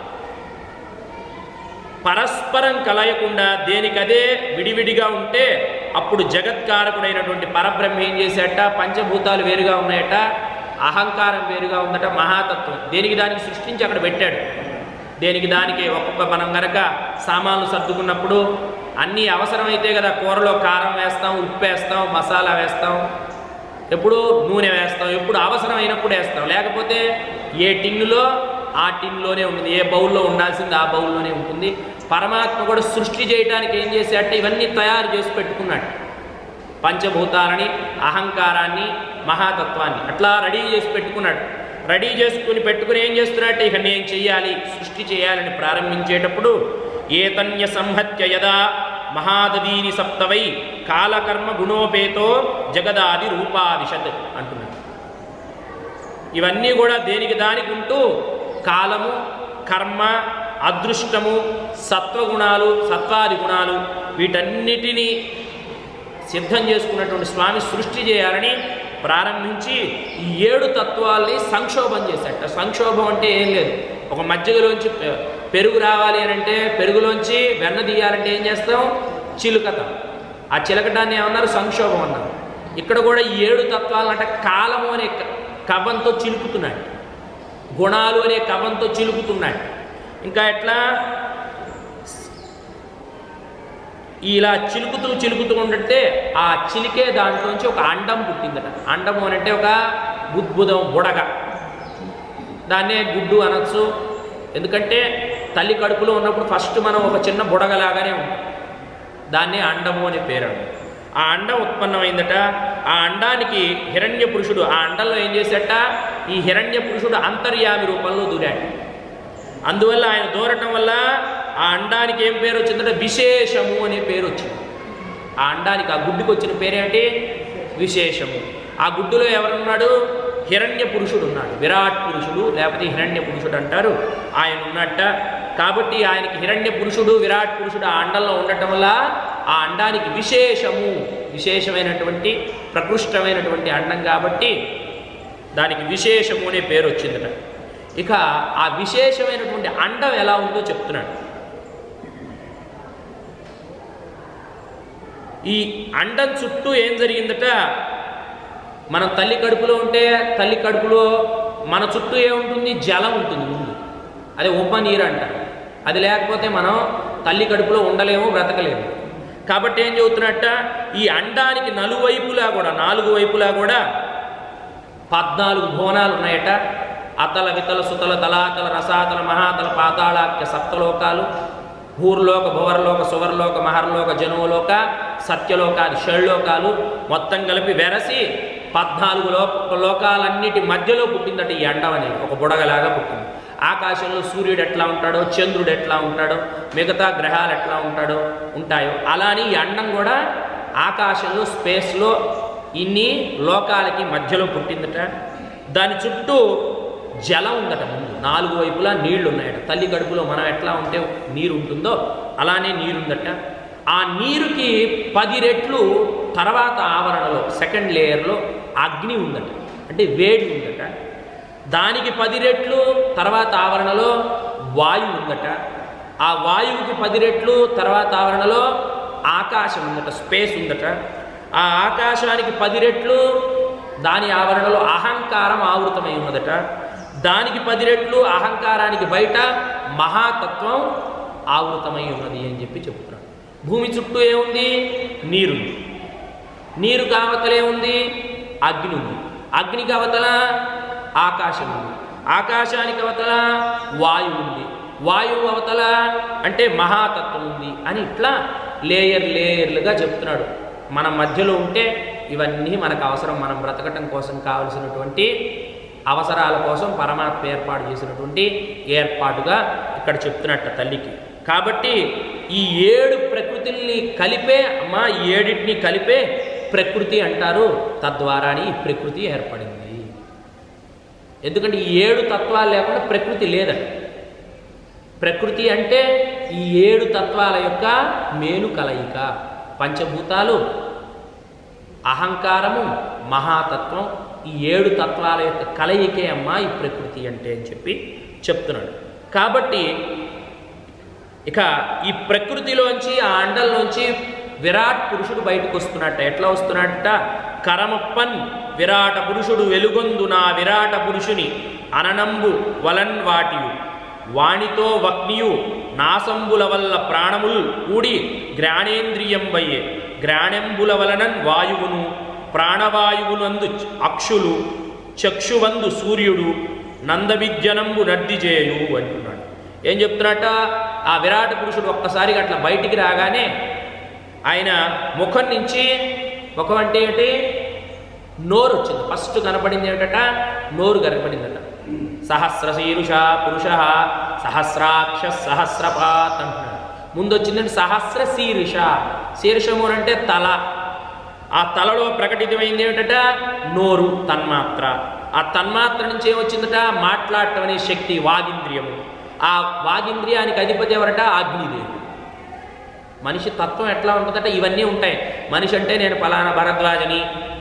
పరస్పరం కలయకుండా దేనికదే విడివిడిగా ఉంటే అప్పుడు జగత్కారకుడైనటువంటి పరబ్రహ్మ ఏం చేశాట పంచభూతాలు వేరుగా ఉన్నాయట అహంకారం వేరుగా ఉందట మహాతత్వం దేనికి దానికి సృష్టించి అక్కడ పెట్టాడు దేనికి దానికి ఒక్కొక్క మనం గనక సామాన్లు సర్దుకున్నప్పుడు అన్నీ అవసరమైతే కదా కూరలో కారం వేస్తాం ఉప్పు వేస్తాం మసాలా వేస్తాం ఎప్పుడు నూనె వేస్తాం ఎప్పుడు అవసరమైనప్పుడు వేస్తాం లేకపోతే ఏ టిన్నులో ఆ టిన్లోనే ఉంటుంది ఏ బౌల్లో ఉండాల్సింది ఆ బౌల్లోనే ఉంటుంది పరమాత్మ కూడా సృష్టి చేయడానికి ఏం చేసేట ఇవన్నీ తయారు చేసి పెట్టుకున్నాడు పంచభూతాలని అహంకారాన్ని మహాతత్వాన్ని అట్లా రెడీ చేసి పెట్టుకున్నాడు రెడీ చేసుకుని పెట్టుకుని ఏం చేస్తున్నట్టు ఇక నేను చెయ్యాలి సృష్టి చేయాలని ప్రారంభించేటప్పుడు ఏతన్య సంహత్య యదా మహాదదీని సప్తవై కాలకర్మ గుణోపేతో జగదాది రూపావిశత్ అంటున్నాడు ఇవన్నీ కూడా దేనికి దానికి ఉంటూ కాలము కర్మ అదృష్టము సత్వగుణాలు సత్వాది గుణాలు వీటన్నిటినీ సిద్ధం చేసుకున్నటువంటి స్వామి సృష్టి చేయాలని ప్రారంభించి ఈ ఏడు తత్వాల్ని సంక్షోభం చేశాట సంక్షోభం అంటే ఏం లేదు ఒక మజ్జిగలోంచి పె- పెరుగు రావాలి అని అంటే పెరుగులోంచి వెన్న తీయాలంటే ఏం చేస్తాం చిలుకతాం ఆ చిలకటాన్ని ఏమన్నారు సంక్షోభం అన్నారు ఇక్కడ కూడా ఈ ఏడు తత్వాలంటే కాలము అనే క- కవ్వంతో చిలుకుతున్నాడు గుణాలు అనే కవ్వంతో చిలుకుతున్నాడు ఇంకా ఎట్లా ఇలా చిలుకుతూ చిలుకుతూ ఉంటే ఆ చిలికే దాంట్లోంచి ఒక అండం పుట్టిందట అండము అని అంటే ఒక బుద్భుదం బుడగ దాన్నే గుడ్డు అనొచ్చు ఎందుకంటే తల్లి కడుపులో ఉన్నప్పుడు ఫస్ట్ మనం ఒక చిన్న బుడగలాగానే ఉంటాం దాన్నే అండము అనే పేరు అన్నారు. ఆ అండం ఉత్పన్నమైందట ఆ అండానికి హిరణ్య పురుషుడు ఆ అండంలో ఏం చేశాట ఈ హిరణ్య పురుషుడు అంతర్యామి రూపంలో దూరాడు అందువల్ల ఆయన దూరటం వల్ల ఆ అండానికి ఏం పేరు వచ్చిందంటే విశేషము అనే పేరు వచ్చింది ఆ అండానికి ఆ గుడ్డుకి వచ్చిన పేరేంటి విశేషము ఆ గుడ్డులో ఎవరున్నాడు హిరణ్య పురుషుడు ఉన్నాడు విరాట్ పురుషుడు లేకపోతే హిరణ్య పురుషుడు అంటారు ఆయన ఉన్నట్ట కాబట్టి ఆయనకి హిరణ్య పురుషుడు విరాట్ పురుషుడు ఆ అండంలో ఉండటం వల్ల ఆ అండానికి విశేషము విశేషమైనటువంటి ప్రకృష్టమైనటువంటి అండం కాబట్టి దానికి విశేషము అనే పేరు వచ్చిందట ఇక ఆ విశేషమైనటువంటి అండం ఎలా ఉందో చెప్తున్నాడు ఈ అండం చుట్టూ ఏం జరిగిందట మనం తల్లి కడుపులో ఉంటే తల్లి కడుపులో మన చుట్టూ ఏముంటుంది జలం ఉంటుంది ముందు అదే ఉమ్మ నీరు అంటారు అది లేకపోతే మనం తల్లి కడుపులో ఉండలేము బ్రతకలేము కాబట్టి ఏం చెబుతున్నట్ట ఈ అండానికి నలువైపులా కూడా నాలుగు వైపులా కూడా పద్నాలుగు భువనాలు ఉన్నాయట అతల వితల సుతల తలాతల రసాతల మహాతల పాతాళాఖ్య సప్తలోకాలు భూర్లోక భువర్లోక సువర్లోక మహర్లోక జనువులోక సత్యలోకాది షడ్లోకాలు మొత్తం కలిపి వెరసి పద్నాలుగు లోక లోకాలన్నిటి మధ్యలో పుట్టిందట ఈ అండం అనేది ఒక బుడగలాగా పుట్టింది ఆకాశంలో సూర్యుడు ఎట్లా ఉంటాడో చంద్రుడు ఎట్లా ఉంటాడో మిగతా గ్రహాలు ఎట్లా ఉంటాడో ఉంటాయో అలానే ఈ అండం కూడా ఆకాశంలో స్పేస్లో ఇన్ని లోకాలకి మధ్యలో పుట్టిందట దాని చుట్టూ జలం ఉందట ముందు నాలుగు వైపులా నీళ్లు ఉన్నాయట తల్లి కడుపులో మనం ఎట్లా ఉంటే నీరు ఉంటుందో అలానే నీరుందట ఆ నీరుకి పది రెట్లు తర్వాత ఆవరణలో సెకండ్ లేయర్లో అగ్ని ఉందట అంటే వేడి ఉందట దానికి పది రెట్లు తర్వాత ఆవరణలో వాయువు ఉందట ఆ వాయువుకి పది రెట్లు తర్వాత ఆవరణలో ఆకాశం ఉందట స్పేస్ ఉందట ఆ ఆకాశానికి పది రెట్లు దాని ఆవరణలో అహంకారం ఆవృతమై ఉన్నదట దానికి పది రెట్లు అహంకారానికి బయట మహాతత్వం ఆవృతమై ఉన్నది అని చెప్పి చెప్తున్నాడు భూమి చుట్టూ ఏముంది నీరుంది నీరు కావతలే ఉంది అగ్ని ఉంది అగ్నికి అవతల ఆకాశం ఉంది ఆకాశానికి అవతల వాయువు ఉంది వాయువు అవతల అంటే మహాతత్వం ఉంది అని ఇట్లా లేయర్ లేయర్లుగా చెప్తున్నాడు మన మధ్యలో ఉంటే ఇవన్నీ మనకు అవసరం మనం బ్రతకటం కోసం కావలసినటువంటి అవసరాల కోసం పరమాత్మ ఏర్పాటు చేసినటువంటి ఏర్పాటుగా ఇక్కడ చెప్తున్నట్ట తల్లికి కాబట్టి ఈ ఏడు ప్రకృతుల్ని కలిపే అమ్మా ఈ ఏడింటిని కలిపే ప్రకృతి అంటారు తద్వారాని ఈ ప్రకృతి ఏర్పడింది ఎందుకంటే ఈ ఏడు తత్వాలు లేకుండా ప్రకృతి లేదట ప్రకృతి అంటే ఈ ఏడు తత్వాల యొక్క మేలు కలయిక పంచభూతాలు అహంకారము మహాతత్వం ఈ ఏడు తత్వాల యొక్క కలయికే అమ్మా ఈ ప్రకృతి అంటే అని చెప్పి చెప్తున్నాడు కాబట్టి ఇక ఈ ప్రకృతిలోంచి ఆ అండల్లోంచి విరాట్ పురుషుడు బయటకు వస్తున్నట్ట ఎట్లా వస్తున్నట్ట కరమప్పన్ విరాట పురుషుడు వెలుగొందు నా విరాట పురుషుని అననంబు వలన్ వాటియు వాణితో వక్నియు నాసంబుల వల్ల ప్రాణముల్ కూడి గ్రాణేంద్రియంబయ్యే గ్రాణెంబుల వలనన్ వాయువును ప్రాణవాయువునందు అక్షులు చక్షువందు సూర్యుడు నందవిజ్జనంబు నర్దిజేయు అంటున్నాడు ఏం చెప్తున్నట్ట ఆ విరాట పురుషుడు ఒక్కసారిగా అట్లా బయటికి రాగానే ఆయన ముఖం నుంచి ముఖం అంటే ఏంటి నోరు వచ్చింది ఫస్ట్ కనపడింది ఏమిటట నోరు కనపడిందట సహస్రశీరుష పురుష సహస్రాక్ష సహస్రపాత్ అంటున్నాడు ముందు వచ్చిందంటే సహస్ర శీర్ష శీర్షము అని అంటే తల ఆ తలలో ప్రకటితమైంది ఏమిటట నోరు తన్మాత్ర ఆ తన్మాత్ర నుంచి ఏమొచ్చిందట మాట్లాడటం అనే శక్తి వాగింద్రియము ఆ వాగింద్రియానికి అధిపతి ఎవరట అగ్నిదేవుడు మనిషి తత్వం ఎట్లా ఉంటుందట ఇవన్నీ ఉంటాయి మనిషి అంటే నేను ఫలానా భరద్వాజని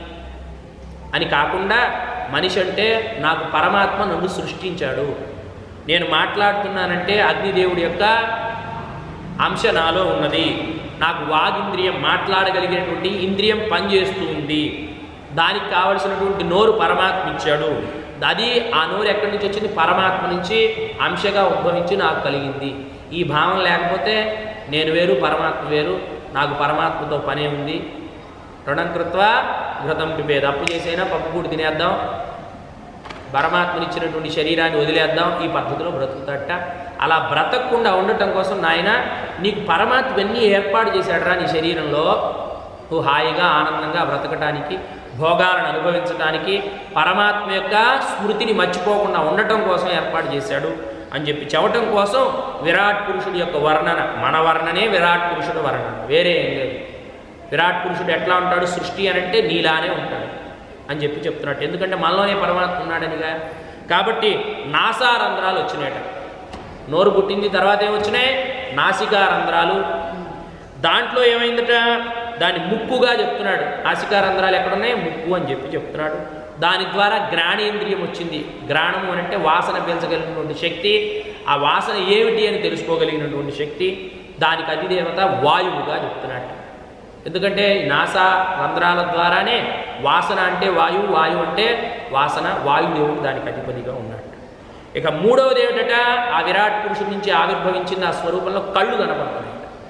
అని కాకుండా మనిషి అంటే నాకు పరమాత్మ నన్ను సృష్టించాడు నేను మాట్లాడుతున్నానంటే అగ్నిదేవుడి యొక్క అంశ నాలో ఉన్నది నాకు వాగింద్రియం మాట్లాడగలిగినటువంటి ఇంద్రియం పనిచేస్తూ ఉంది దానికి కావలసినటువంటి నోరు పరమాత్మ ఇచ్చాడు అది ఆ నోరు ఎక్కడి నుంచి వచ్చింది పరమాత్మ నుంచి అంశగా ఉద్భవించి నాకు కలిగింది ఈ భావం లేకపోతే నేను వేరు పరమాత్మ వేరు నాకు పరమాత్మతో పనే ఉంది రుణం కృత్వా ఘృతం పిపేది అప్పు చేసైనా పప్పు కూడి తినేద్దాం పరమాత్మనిచ్చినటువంటి శరీరాన్ని వదిలేద్దాం ఈ పద్ధతిలో బ్రతుకుతట అలా బ్రతకకుండా ఉండటం కోసం నాయన నీకు పరమాత్మ ఎన్ని ఏర్పాటు చేశాడరా నీ శరీరంలో నువ్వు హాయిగా ఆనందంగా బ్రతకటానికి భోగాలను అనుభవించడానికి పరమాత్మ యొక్క స్మృతిని మర్చిపోకుండా ఉండటం కోసం ఏర్పాటు చేశాడు అని చెప్పి చెప్పటం కోసం విరాట్ పురుషుడి యొక్క వర్ణన మన వర్ణనే విరాట్ పురుషుడు వర్ణన వేరే ఏం లేదు విరాట్ పురుషుడు ఎట్లా ఉంటాడు సృష్టి అని అంటే నీలానే ఉంటాడు అని చెప్పి చెప్తున్నట్టు ఎందుకంటే మనలోనే పరమాత్మ ఉన్నాడనిగా కాబట్టి నాసా రంధ్రాలు వచ్చినాయట నోరు పుట్టింది తర్వాత ఏమొచ్చినాయి నాసికా రంధ్రాలు దాంట్లో ఏమైందట దాని ముక్కుగా చెప్తున్నాడు నాసికా రంధ్రాలు ఎక్కడున్నాయి ముక్కు అని చెప్పి చెప్తున్నాడు దాని ద్వారా గ్రాణేంద్రియం వచ్చింది గ్రాణము అని అంటే వాసన పీల్చగలిగినటువంటి శక్తి ఆ వాసన ఏమిటి అని తెలుసుకోగలిగినటువంటి శక్తి దానికి అధిదేవత వాయువుగా చెప్తున్నట్టు ఎందుకంటే నాసా రంధ్రాల ద్వారానే వాసన అంటే వాయువు వాయువు అంటే వాసన వాయుదేవుడు దానికి అధిపతిగా ఉన్నట్టు ఇక మూడవది ఏమిటట ఆ విరాట్ పురుషుడి నుంచి ఆవిర్భవించింది ఆ స్వరూపంలో కళ్ళు కనపడుతున్నాయి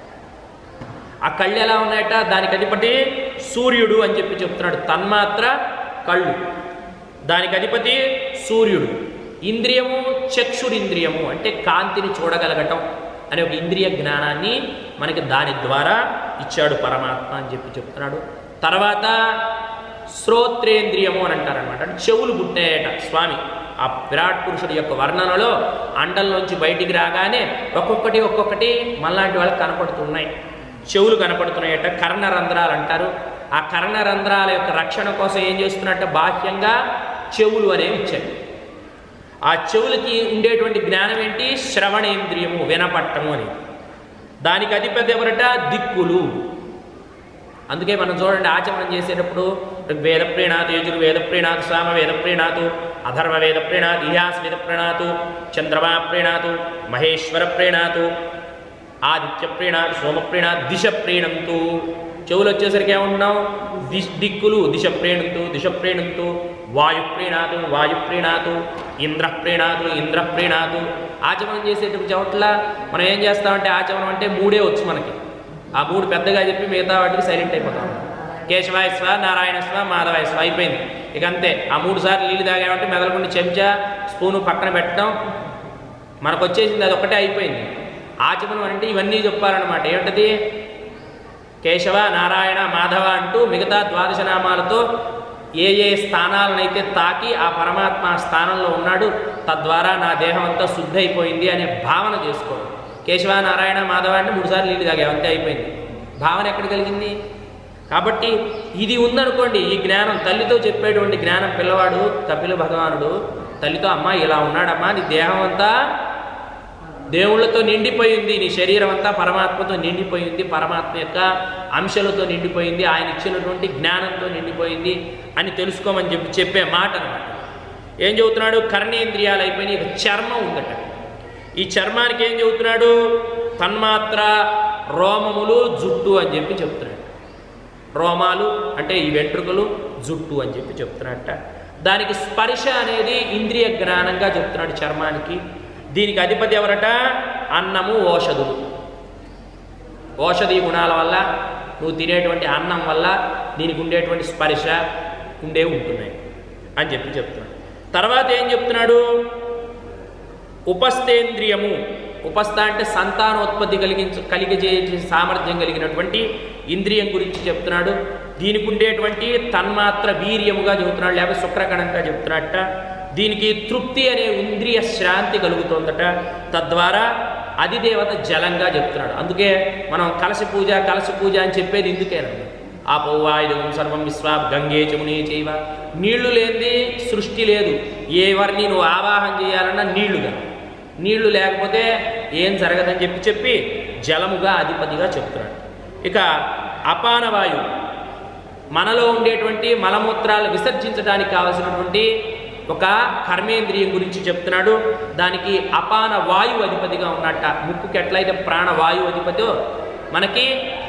ఆ కళ్ళు ఎలా ఉన్నాయట దానికి అధిపతి సూర్యుడు అని చెప్పి చెప్తున్నాడు తన్మాత్ర కళ్ళు దానికి అధిపతి సూర్యుడు ఇంద్రియము చక్షురింద్రియము అంటే కాంతిని చూడగలగటం అనే ఒక ఇంద్రియ జ్ఞానాన్ని మనకి దాని ద్వారా ఇచ్చాడు పరమాత్మ అని చెప్పి చెప్తున్నాడు తర్వాత శ్రోత్రేంద్రియము అని అంటారనమాట అంటే చెవులు పుట్టాయట స్వామి ఆ విరాట్ పురుషుడి యొక్క వర్ణనలో అండల్లోంచి బయటికి రాగానే ఒక్కొక్కటి ఒక్కొక్కటి మనలాంటి వాళ్ళకి కనపడుతున్నాయి చెవులు కనపడుతున్నాయట కర్ణరంధ్రాలు అంటారు ఆ కర్ణరంధ్రాల యొక్క రక్షణ కోసం ఏం చేస్తున్నట్ట బాహ్యంగా చెవులు అనేవి ఇచ్చాయి ఆ చెవులకి ఉండేటువంటి జ్ఞానం ఏంటి శ్రవణేంద్రియము వినపట్టము అని దానికి అధిపతి ఎవరట దిక్కులు అందుకే మనం చూడండి ఆచమనం చేసేటప్పుడు వేద ప్రీణాతు యజుర్ వేద ప్రీణాతు సామ వేద ప్రీణాతు అధర్వ వేద ప్రీణాతు ఇహాస్ వేద ప్రీణాతు చంద్రమా ప్రీణాతు మహేశ్వర ప్రీణాతు ఆదిత్య ప్రీణాతు సోమ ప్రీణాత్ దిశ ప్రీణంతు చెవులు వచ్చేసరికి ఏమంటున్నాం దిశ్ దిక్కులు దిశ ప్రీణంతు దిశ ప్రీణంతు వాయు ప్రీణాతు వాయు ప్రీణాతు ఇంద్ర ప్రీణాతు ఇంద్ర ప్రీణాతు ఆచమనం చేసేటప్పుడు చోట్ల మనం ఏం చేస్తామంటే ఆచమనం అంటే మూడే వచ్చు మనకి ఆ మూడు పెద్దగా చెప్పి మిగతా వాటికి సైలెంట్ అయిపోతాం కేశవాయ స్వ నారాయణ స్వ మాధవాయ స్వ అయిపోయింది ఇక అంతే ఆ మూడు సార్లు నీళ్ళు తాగామంటే మెదలకుండా చెంచా స్పూను పక్కన పెట్టడం మనకు వచ్చేసింది అది ఒకటే అయిపోయింది ఆచమనం అంటే ఇవన్నీ చెప్పాలన్నమాట ఏమిటది కేశవ నారాయణ మాధవ అంటూ మిగతా ద్వాదశ నామాలతో ఏ ఏ స్థానాలనైతే తాకి ఆ పరమాత్మ ఆ స్థానంలో ఉన్నాడు తద్వారా నా దేహం అంతా శుద్ధి అయిపోయింది అనే భావన చేసుకోవడం కేశవ నారాయణ మాధవ అంటే మూడుసార్లు నీళ్ళు తాగాం అంతే అయిపోయింది భావన ఎక్కడ కలిగింది కాబట్టి ఇది ఉందనుకోండి ఈ జ్ఞానం తల్లితో చెప్పేటువంటి జ్ఞానం పిల్లవాడు కపిల భగవానుడు తల్లితో అమ్మ ఇలా ఉన్నాడమ్మా నీ దేహం అంతా దేవుళ్ళతో నిండిపోయింది నీ శరీరం అంతా పరమాత్మతో నిండిపోయింది పరమాత్మ యొక్క అంశాలతో నిండిపోయింది ఆయన ఇచ్చినటువంటి జ్ఞానంతో నిండిపోయింది అని తెలుసుకోమని చెప్పి చెప్పే మాట అనమాట ఏం చెబుతున్నాడు కర్ణేంద్రియాలు అయిపోయినాయి ఇక చర్మం ఉందట ఈ చర్మానికి ఏం చెబుతున్నాడు తన్మాత్ర రోమములు జుట్టు అని చెప్పి చెప్తున్నాడు రోమాలు అంటే ఈ వెంట్రుకలు జుట్టు అని చెప్పి చెప్తున్నట్ట దానికి స్పర్శ అనేది ఇంద్రియ జ్ఞానంగా చెప్తున్నాడు చర్మానికి దీనికి అధిపతి ఎవరట అన్నము ఓషధులు ఓషధి గుణాల వల్ల నువ్వు తినేటువంటి అన్నం వల్ల దీనికి ఉండేటువంటి స్పర్శ ఉండే ఉంటున్నాయి అని చెప్పి చెప్తున్నాడు తర్వాత ఏం చెప్తున్నాడు ఉపస్థేంద్రియము ఉపస్థ అంటే సంతానోత్పత్తి కలిగించ కలిగజే సామర్థ్యం కలిగినటువంటి ఇంద్రియం గురించి చెప్తున్నాడు దీనికి ఉండేటువంటి తన్మాత్ర వీర్యముగా చెబుతున్నాడు లేకపోతే శుక్రకణంగా చెప్తున్నట్ట దీనికి తృప్తి అనే ఇంద్రియ శాంతి కలుగుతుందట తద్వారా అధిదేవత జలంగా చెప్తున్నాడు అందుకే మనం కలశ పూజ కలశ పూజ అని చెప్పేది ఇందుకేనండి ఆపౌవాయుధం సర్వం విశ్వా గంగే చమునే చేయవ నీళ్లు లేనిది సృష్టి లేదు ఎవరిని నువ్వు ఆవాహన చేయాలన్నా నీళ్లుగా నీళ్లు లేకపోతే ఏం జరగదని చెప్పి చెప్పి జలముగా అధిపతిగా చెప్తున్నాడు ఇక అపానవాయు మనలో ఉండేటువంటి మలమూత్రాలు విసర్జించడానికి కావలసినటువంటి ఒక కర్మేంద్రియం గురించి చెప్తున్నాడు దానికి అపాన వాయువు అధిపతిగా ఉన్నట్ట ముక్కుకి ఎట్లయితే ప్రాణవాయువు అధిపతో మనకి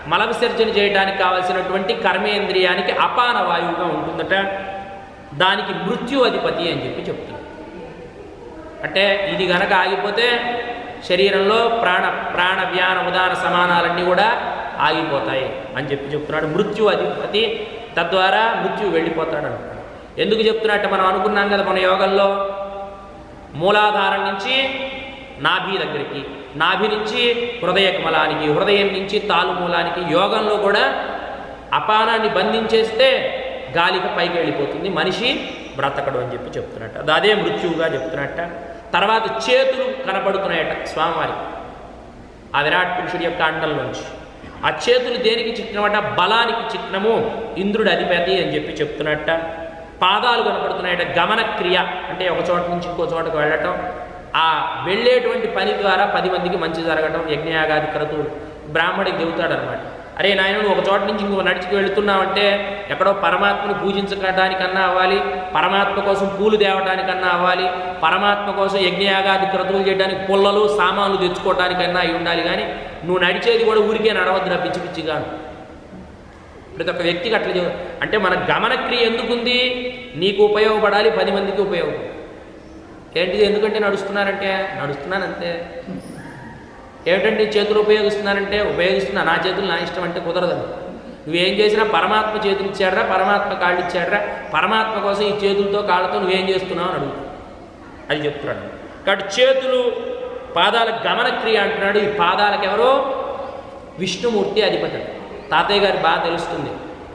మల విసర్జన చేయడానికి కావలసినటువంటి కర్మేంద్రియానికి అపాన వాయువుగా ఉంటుందట దానికి మృత్యు అధిపతి అని చెప్పి చెప్తుంది అంటే ఇది గనక ఆగిపోతే శరీరంలో ప్రాణ ప్రాణ వ్యాన ఉదాన సమానాలన్నీ కూడా ఆగిపోతాయి అని చెప్పి చెప్తున్నాడు మృత్యు అధిపతి తద్వారా మృత్యు వెళ్ళిపోతాడు అంటున్నాడు ఎందుకు చెప్తున్నట్టు మనం అనుకున్నాం కదా మన యోగంలో మూలాధారం నుంచి నాభి దగ్గరికి నాభి నుంచి హృదయ కమలానికి హృదయం నుంచి తాలుమూలానికి యోగంలో కూడా అపానాన్ని బంధించేస్తే గాలికి పైకి వెళ్ళిపోతుంది మనిషి బ్రతకడు అని చెప్పి చెప్తున్నట్ట అది అదే మృత్యువుగా చెప్తున్నట్ట తర్వాత చేతులు కనపడుతున్నాయట స్వామివారికి ఆ విరాట్ పురుషుడి యొక్క అండంలోంచి ఆ చేతులు దేనికి చిహ్నమట బలానికి చిహ్నము ఇంద్రుడి అధిపతి అని చెప్పి చెప్తున్నట్ట పాదాలు కనపడుతున్నాయట గమన క్రియ అంటే ఒక చోట నుంచి ఇంకో చోటకు వెళ్ళటం ఆ వెళ్ళేటువంటి పని ద్వారా పది మందికి మంచి జరగటం యజ్ఞయాగాది క్రతువులు బ్రాహ్మడికి చెబుతాడనమాట అరే నాయన నువ్వు ఒక చోట నుంచి ఇంకో నడిచికి వెళుతున్నావంటే ఎక్కడో పరమాత్మను పూజించడానికన్నా అవ్వాలి పరమాత్మ కోసం పూలు తేవటానికన్నా అవ్వాలి పరమాత్మ కోసం యజ్ఞయాగాది క్రతువులు చేయడానికి పుల్లలు సామాన్లు తెచ్చుకోవడానికన్నా అయి ఉండాలి కానీ నువ్వు నడిచేది కూడా ఊరికే నడవద్దురా పిచ్చి పిచ్చిగా ప్రతి ఒక్క వ్యక్తికి అట్లా చే- అంటే మన గమనక్రియ ఎందుకుంది నీకు ఉపయోగపడాలి పది మందికి ఉపయోగపడాలి ఏంటిది ఎందుకంటే నడుస్తున్నారంటే నడుస్తున్నానంతే ఏమిటంటే చేతులు ఉపయోగిస్తున్నానంటే ఉపయోగిస్తున్నా నా చేతులు నా ఇష్టం అంటే కుదరదండి నువ్వేం చేసినా పరమాత్మ చేతులు ఇచ్చాడరా పరమాత్మ కాళ్ళు ఇచ్చాడరా పరమాత్మ కోసం ఈ చేతులతో కాళ్ళతో నువ్వేం చేస్తున్నావు అని అడుగు అది చెప్తున్నాడు కాబట్టి చేతులు పాదాల గమనక్రియ అంటున్నాడు ఈ పాదాలకు ఎవరో విష్ణుమూర్తి అధిపతి తాతయ్య గారి బాగా తెలుస్తుంది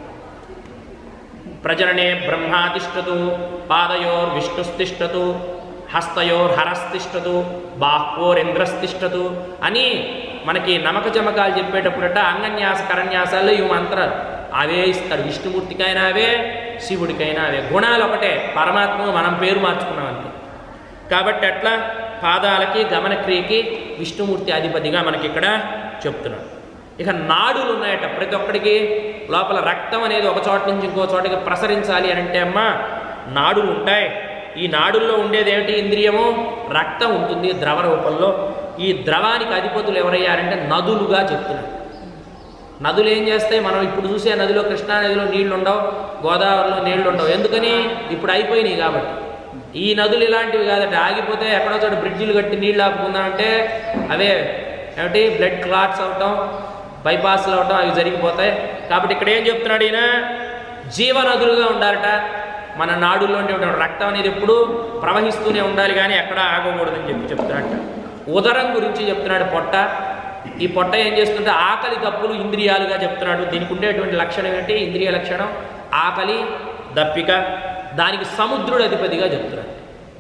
ప్రజననే బ్రహ్మాతిష్టతు పాదయోర్ విష్ణుస్తిష్టతు హస్తయోర్ హరస్తిష్టతు బాహ్వోరింద్రస్తిష్టతు అని మనకి నమక జమకాలు చెప్పేటప్పుడట అంగన్యాస కరన్యాసాల్లో ఇవి మంత్రాలు అవే ఇస్తాడు విష్ణుమూర్తికైనా అవే శివుడికైనా అవే గుణాలు ఒకటే పరమాత్మ మనం పేరు మార్చుకున్నాం అంతే కాబట్టి అట్లా పాదాలకి గమనక్రియకి విష్ణుమూర్తి అధిపతిగా మనకి ఇక్కడ చెప్తున్నాడు ఇక నాడులు ఉన్నాయట ప్రతి ఒక్కడికి లోపల రక్తం అనేది ఒక చోట నుంచి ఇంకో చోటకి ప్రసరించాలి అని అంటే అమ్మ నాడులు ఉంటాయి ఈ నాడుల్లో ఉండేది ఏమిటి ఇంద్రియము రక్తం ఉంటుంది ద్రవ రూపంలో ఈ ద్రవానికి అధిపతులు ఎవరయ్యారంటే నదులుగా చెప్తున్నారు నదులు ఏం చేస్తాయి మనం ఇప్పుడు చూసే నదిలో కృష్ణా నదిలో నీళ్లు ఉండవు గోదావరిలో నీళ్లు ఉండవు ఎందుకని ఇప్పుడు అయిపోయినాయి కాబట్టి ఈ నదులు ఇలాంటివి కాదట ఆగిపోతే ఎక్కడో చోట బ్రిడ్జిలు కట్టి నీళ్ళు ఆపుకుందామంటే అవే ఏమిటి బ్లడ్ క్లాట్స్ అవటం బైపాస్లు అవటం అవి జరిగిపోతాయి కాబట్టి ఇక్కడ ఏం చెప్తున్నాడు ఈయన జీవనదులుగా ఉండాలట మన నాడుల్లో ఉండేటువంటి రక్తం అనేది ఎప్పుడు ప్రవహిస్తూనే ఉండాలి కానీ ఎక్కడ ఆగకూడదని చెప్పి చెప్తున్నాడట ఉదరం గురించి చెప్తున్నాడు పొట్ట ఈ పొట్ట ఏం చేస్తుంటే ఆకలి దప్పులు ఇంద్రియాలుగా చెప్తున్నాడు దీనికి ఉండేటువంటి లక్షణం ఏంటి ఇంద్రియ లక్షణం ఆకలి దప్పిక దానికి సముద్రుడు అధిపతిగా చెప్తున్నాడు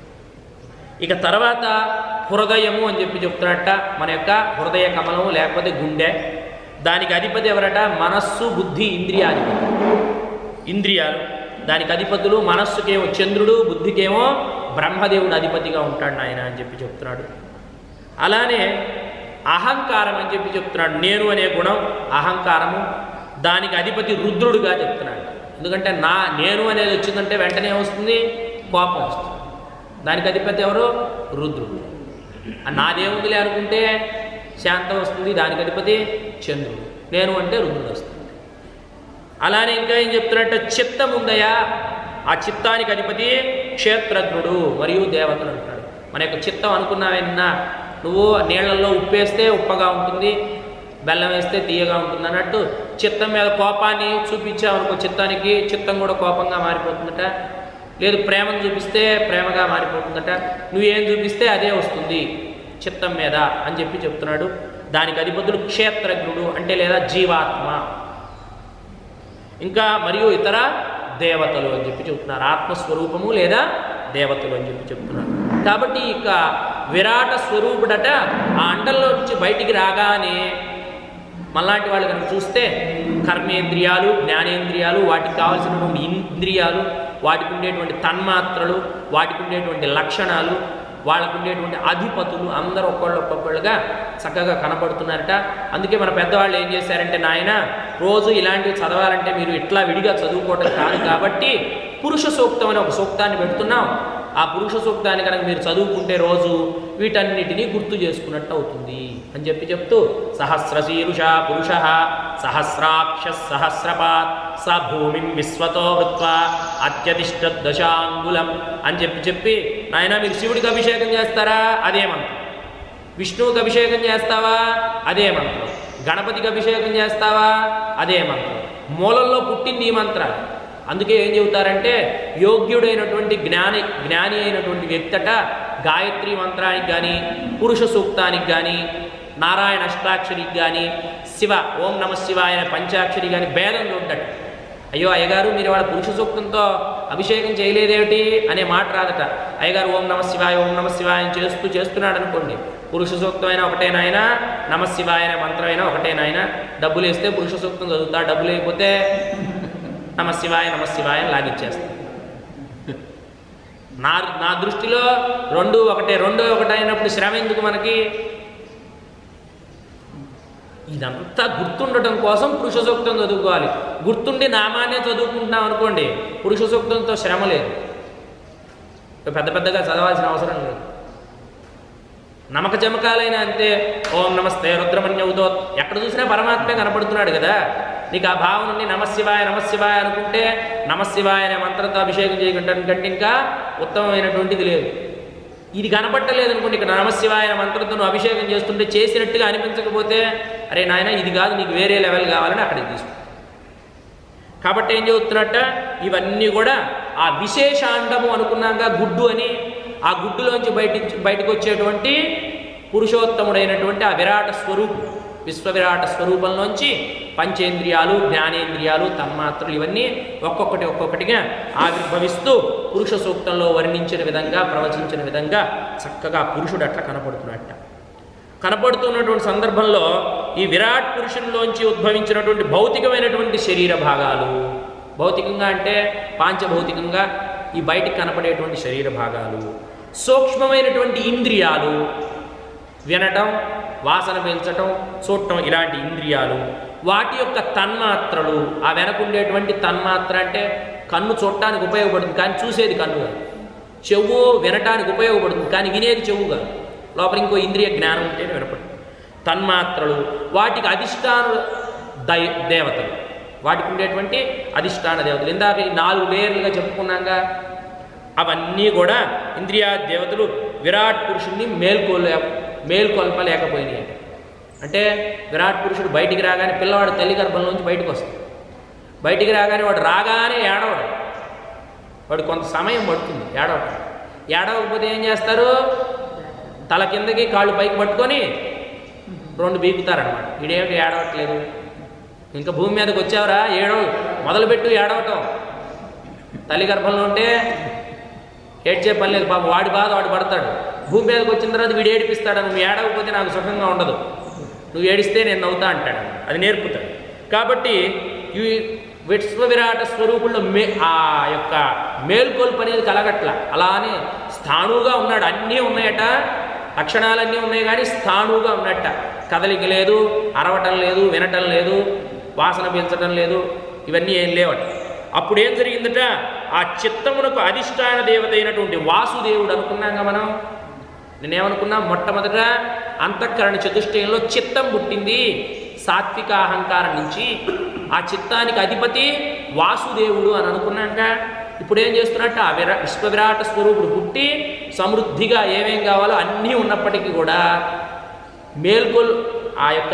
ఇక తర్వాత హృదయము అని చెప్పి చెప్తున్నట్ట మన యొక్క హృదయ కమలము లేకపోతే గుండె దానికి అధిపతి ఎవరట మనస్సు బుద్ధి ఇంద్రియాధిపతి ఇంద్రియాలు దానికి అధిపతులు మనస్సుకేమో చంద్రుడు బుద్ధికేమో బ్రహ్మదేవుడు అధిపతిగా ఉంటాడు ఆయన అని చెప్పి చెప్తున్నాడు అలానే అహంకారం అని చెప్పి చెప్తున్నాడు నేను అనే గుణం అహంకారము దానికి అధిపతి రుద్రుడుగా చెప్తున్నాడు ఎందుకంటే నా నేను అనేది వచ్చిందంటే వెంటనే వస్తుంది కోపం వస్తుంది దానికి అధిపతి ఎవరు రుద్రుడు ఆ నాదేముందిలే అనుకుంటే శాంతం వస్తుంది దానికి అధిపతి చంద్రుడు నేను అంటే రుద్రుడు వస్తుంది అలానే ఇంకా ఏం చెప్తున్నట్టు చిత్తం ఉందయా ఆ చిత్తానికి అధిపతి క్షేత్రజ్ఞుడు మరియు దేవతలు అంటున్నాడు మన యొక్క చిత్తం అనుకున్నావేనా నువ్వు నీళ్లలో ఉప్పేస్తే ఉప్పగా ఉంటుంది బెల్లం వేస్తే తీయగా ఉంటుంది అన్నట్టు చిత్తం మీద కోపాన్ని చూపించావనుకో చిత్తానికి చిత్తం కూడా కోపంగా మారిపోతుందట లేదు ప్రేమను చూపిస్తే ప్రేమగా మారిపోతుందట నువ్వేం చూపిస్తే అదే వస్తుంది చిత్తం మీద అని చెప్పి చెప్తున్నాడు దానికి అధిపతులు క్షేత్రజ్ఞుడు అంటే లేదా జీవాత్మ ఇంకా మరియు ఇతర దేవతలు అని చెప్పి చెప్తున్నారు ఆత్మస్వరూపము లేదా దేవతలు అని చెప్పి చెప్తున్నారు కాబట్టి ఇక విరాట స్వరూపుడట ఆ అండల్లో నుంచి బయటికి రాగానే మళ్ళాంటి వాళ్ళు కనుక చూస్తే కర్మేంద్రియాలు జ్ఞానేంద్రియాలు వాటికి కావాల్సినటువంటి ఇంద్రియాలు వాటికి ఉండేటువంటి తన్మాత్రలు వాటికి ఉండేటువంటి లక్షణాలు వాళ్ళకు ఉండేటువంటి అధిపతులు అందరూ ఒక్కొళ్ళు ఒక్కొక్కళ్ళుగా చక్కగా కనపడుతున్నారట అందుకే మన పెద్దవాళ్ళు ఏం చేశారంటే నాయన రోజు ఇలాంటివి చదవాలంటే మీరు ఇట్లా విడిగా చదువుకోవటం కాదు కాబట్టి పురుష సూక్తం అనే ఒక సూక్తాన్ని పెడుతున్నాం ఆ పురుష సూక్తాన్ని కనుక మీరు చదువుకుంటే రోజు వీటన్నిటినీ గుర్తు చేసుకున్నట్టు అవుతుంది అని చెప్పి చెప్తూ సహస్రశీరుష పురుష సహస్రాక్ష సహస్రపాత్ స భూమిం విశ్వతో వృత్వా అత్యతిష్ట దశాంగులం అని చెప్పి చెప్పి నాయన మీరు శివుడికి అభిషేకం చేస్తారా అదే మంత్రం విష్ణువుకి అభిషేకం చేస్తావా అదే మంత్రం గణపతికి అభిషేకం చేస్తావా అదే మంత్రం మూలంలో పుట్టింది ఈ మంత్రాలు అందుకే ఏం చెబుతారంటే యోగ్యుడైనటువంటి జ్ఞాని జ్ఞాని అయినటువంటి వ్యక్తట గాయత్రి మంత్రానికి కానీ పురుష సూక్తానికి కానీ నారాయణ అష్టాక్షరికి కానీ శివ ఓం నమ శివాయ అనే పంచాక్షరి కానీ భేదం చూడట అయ్యో అయ్యగారు మీరు వాళ్ళ పురుష సూక్తంతో అభిషేకం చేయలేదేమిటి అనే మాట రాదట అయ్యగారు ఓం నమ శివాయ ఓం నమ శివాయ అని చేస్తూ చేస్తున్నాడు అనుకోండి పురుష సూక్తమైన ఒకటేనాయన నమ శివాయ అనే మంత్రమైనా ఒకటేనాయన డబ్బులు వేస్తే పురుష సూక్తం చదువుతా డబ్బులు లేకపోతే నమ శివాయ నమ శివాయ అని లాగిచ్చేస్తా నా నా దృష్టిలో రెండు ఒకటే రెండు ఒకటే అయినప్పుడు శ్రమ ఎందుకు మనకి ఇదంతా గుర్తుండటం కోసం పురుష సూక్తం చదువుకోవాలి గుర్తుండి నామాన్నే చదువుకుంటున్నాం అనుకోండి పురుష సూక్తంతో శ్రమ లేదు పెద్ద పెద్దగా చదవాల్సిన అవసరం లేదు నమక జమకాలైన అంతే ఓం నమస్తే రుద్రమన్యవుతో ఎక్కడ చూసినా పరమాత్మే కనపడుతున్నాడు కదా నీకు ఆ భావం నుండి నమశివాయ నమశివాయ అనుకుంటే నమశివాయ అనే మంత్రంతో అభిషేకం చేయకుంటాను కంటే ఇంకా ఉత్తమమైనటువంటిది లేదు ఇది కనపట్టలేదు అనుకోండి ఇక్కడ నమశివాయ అనే మంత్రంతో నువ్వు అభిషేకం చేస్తుంటే చేసినట్టుగా అనిపించకపోతే అరే నాయన ఇది కాదు నీకు వేరే లెవెల్ కావాలని అక్కడికి తీసుకు కాబట్టి ఏం చెబుతున్నట్ట ఇవన్నీ కూడా ఆ విశేషాండము అనుకున్నాక గుడ్డు అని ఆ గుడ్డులోంచి బయట బయటకు వచ్చేటువంటి పురుషోత్తముడైనటువంటి ఆ విరాట స్వరూపం విశ్వవిరాట స్వరూపంలోంచి పంచేంద్రియాలు జ్ఞానేంద్రియాలు తన్మాత్రలు ఇవన్నీ ఒక్కొక్కటి ఒక్కొక్కటిగా ఆవిర్భవిస్తూ పురుష సూక్తంలో వర్ణించిన విధంగా ప్రవచించిన విధంగా చక్కగా పురుషుడు అట్లా కనపడుతున్నట్ట కనపడుతున్నటువంటి సందర్భంలో ఈ విరాట్ పురుషునిలోంచి ఉద్భవించినటువంటి భౌతికమైనటువంటి శరీర భాగాలు భౌతికంగా అంటే పాంచభౌతికంగా ఈ బయటికి కనపడేటువంటి శరీర భాగాలు సూక్ష్మమైనటువంటి ఇంద్రియాలు వినటం వాసన పెంచటం చూడటం ఇలాంటి ఇంద్రియాలు వాటి యొక్క తన్మాత్రలు ఆ వెనకుండేటువంటి తన్మాత్ర అంటే కన్ను చూడటానికి ఉపయోగపడుతుంది కానీ చూసేది కన్ను కాదు చెవు వినటానికి ఉపయోగపడుతుంది కానీ వినేది చెవు కాదు లోపల ఇంకో ఇంద్రియ జ్ఞానం ఉంటేనే వినపడుతుంది తన్మాత్రలు వాటికి అధిష్టాన దై దేవతలు వాటికి ఉండేటువంటి అధిష్టాన దేవతలు ఇందాక ఈ నాలుగు లేయర్లుగా చెప్పుకున్నాగా అవన్నీ కూడా ఇంద్రియ దేవతలు విరాట్ పురుషుణ్ణి మేల్కోలే మేల్కొల్పలేకపోయినాయి అంటే విరాట్ పురుషుడు బయటికి రాగానే పిల్లవాడు తల్లి గర్భంలోంచి బయటకు వస్తాడు బయటికి రాగానే వాడు రాగానే ఏడవడు వాడు కొంత సమయం పడుతుంది ఏడవటం ఏడవకపోతే ఏం చేస్తారు తల కిందకి కాళ్ళు పైకి పట్టుకొని రెండు బీకుతారనమాట వీడేమిటి ఏడవట్లేదు ఇంకా భూమి మీదకి వచ్చావురా ఏడవ మొదలుపెట్టు ఏడవటం తల్లి గర్భంలో ఉంటే ఏడ్చే పని లేదు పాపం వాడి బాధ వాడు పడతాడు భూమి మీదకి వచ్చిన తర్వాత వీడు ఏడిపిస్తాడు నువ్వు ఏడవకపోతే నాకు సుఖంగా ఉండదు నువ్వు ఏడిస్తే నేను నవ్వుతా అంటాడు అది నేర్పుతాడు కాబట్టి ఈ విశ్వ విరాట స్వరూపుల్లో మే ఆ యొక్క మేల్కొల్పు అనేది కలగట్ల అలానే స్థాణువుగా ఉన్నాడు అన్నీ ఉన్నాయట లక్షణాలన్నీ ఉన్నాయి కానీ స్థాణువుగా ఉన్నట్ట కదలిక లేదు అరవటం లేదు వినటం లేదు వాసన పీల్చడం లేదు ఇవన్నీ ఏం లేవట అప్పుడు ఏం జరిగిందట ఆ చిత్తమునకు అధిష్టాన దేవత అయినటువంటి వాసుదేవుడు అనుకున్నాగా మనం నేనేమనుకున్నా మొట్టమొదట అంతఃకరణ చతుష్టయంలో చిత్తం పుట్టింది సాత్విక అహంకారం నుంచి ఆ చిత్తానికి అధిపతి వాసుదేవుడు అని అనుకున్నాక ఇప్పుడు ఏం చేస్తున్నట్టు ఆ విరా విశ్వవిరాట స్వరూపుడు పుట్టి సమృద్ధిగా ఏమేం కావాలో అన్నీ ఉన్నప్పటికీ కూడా మేల్కొల్ ఆ యొక్క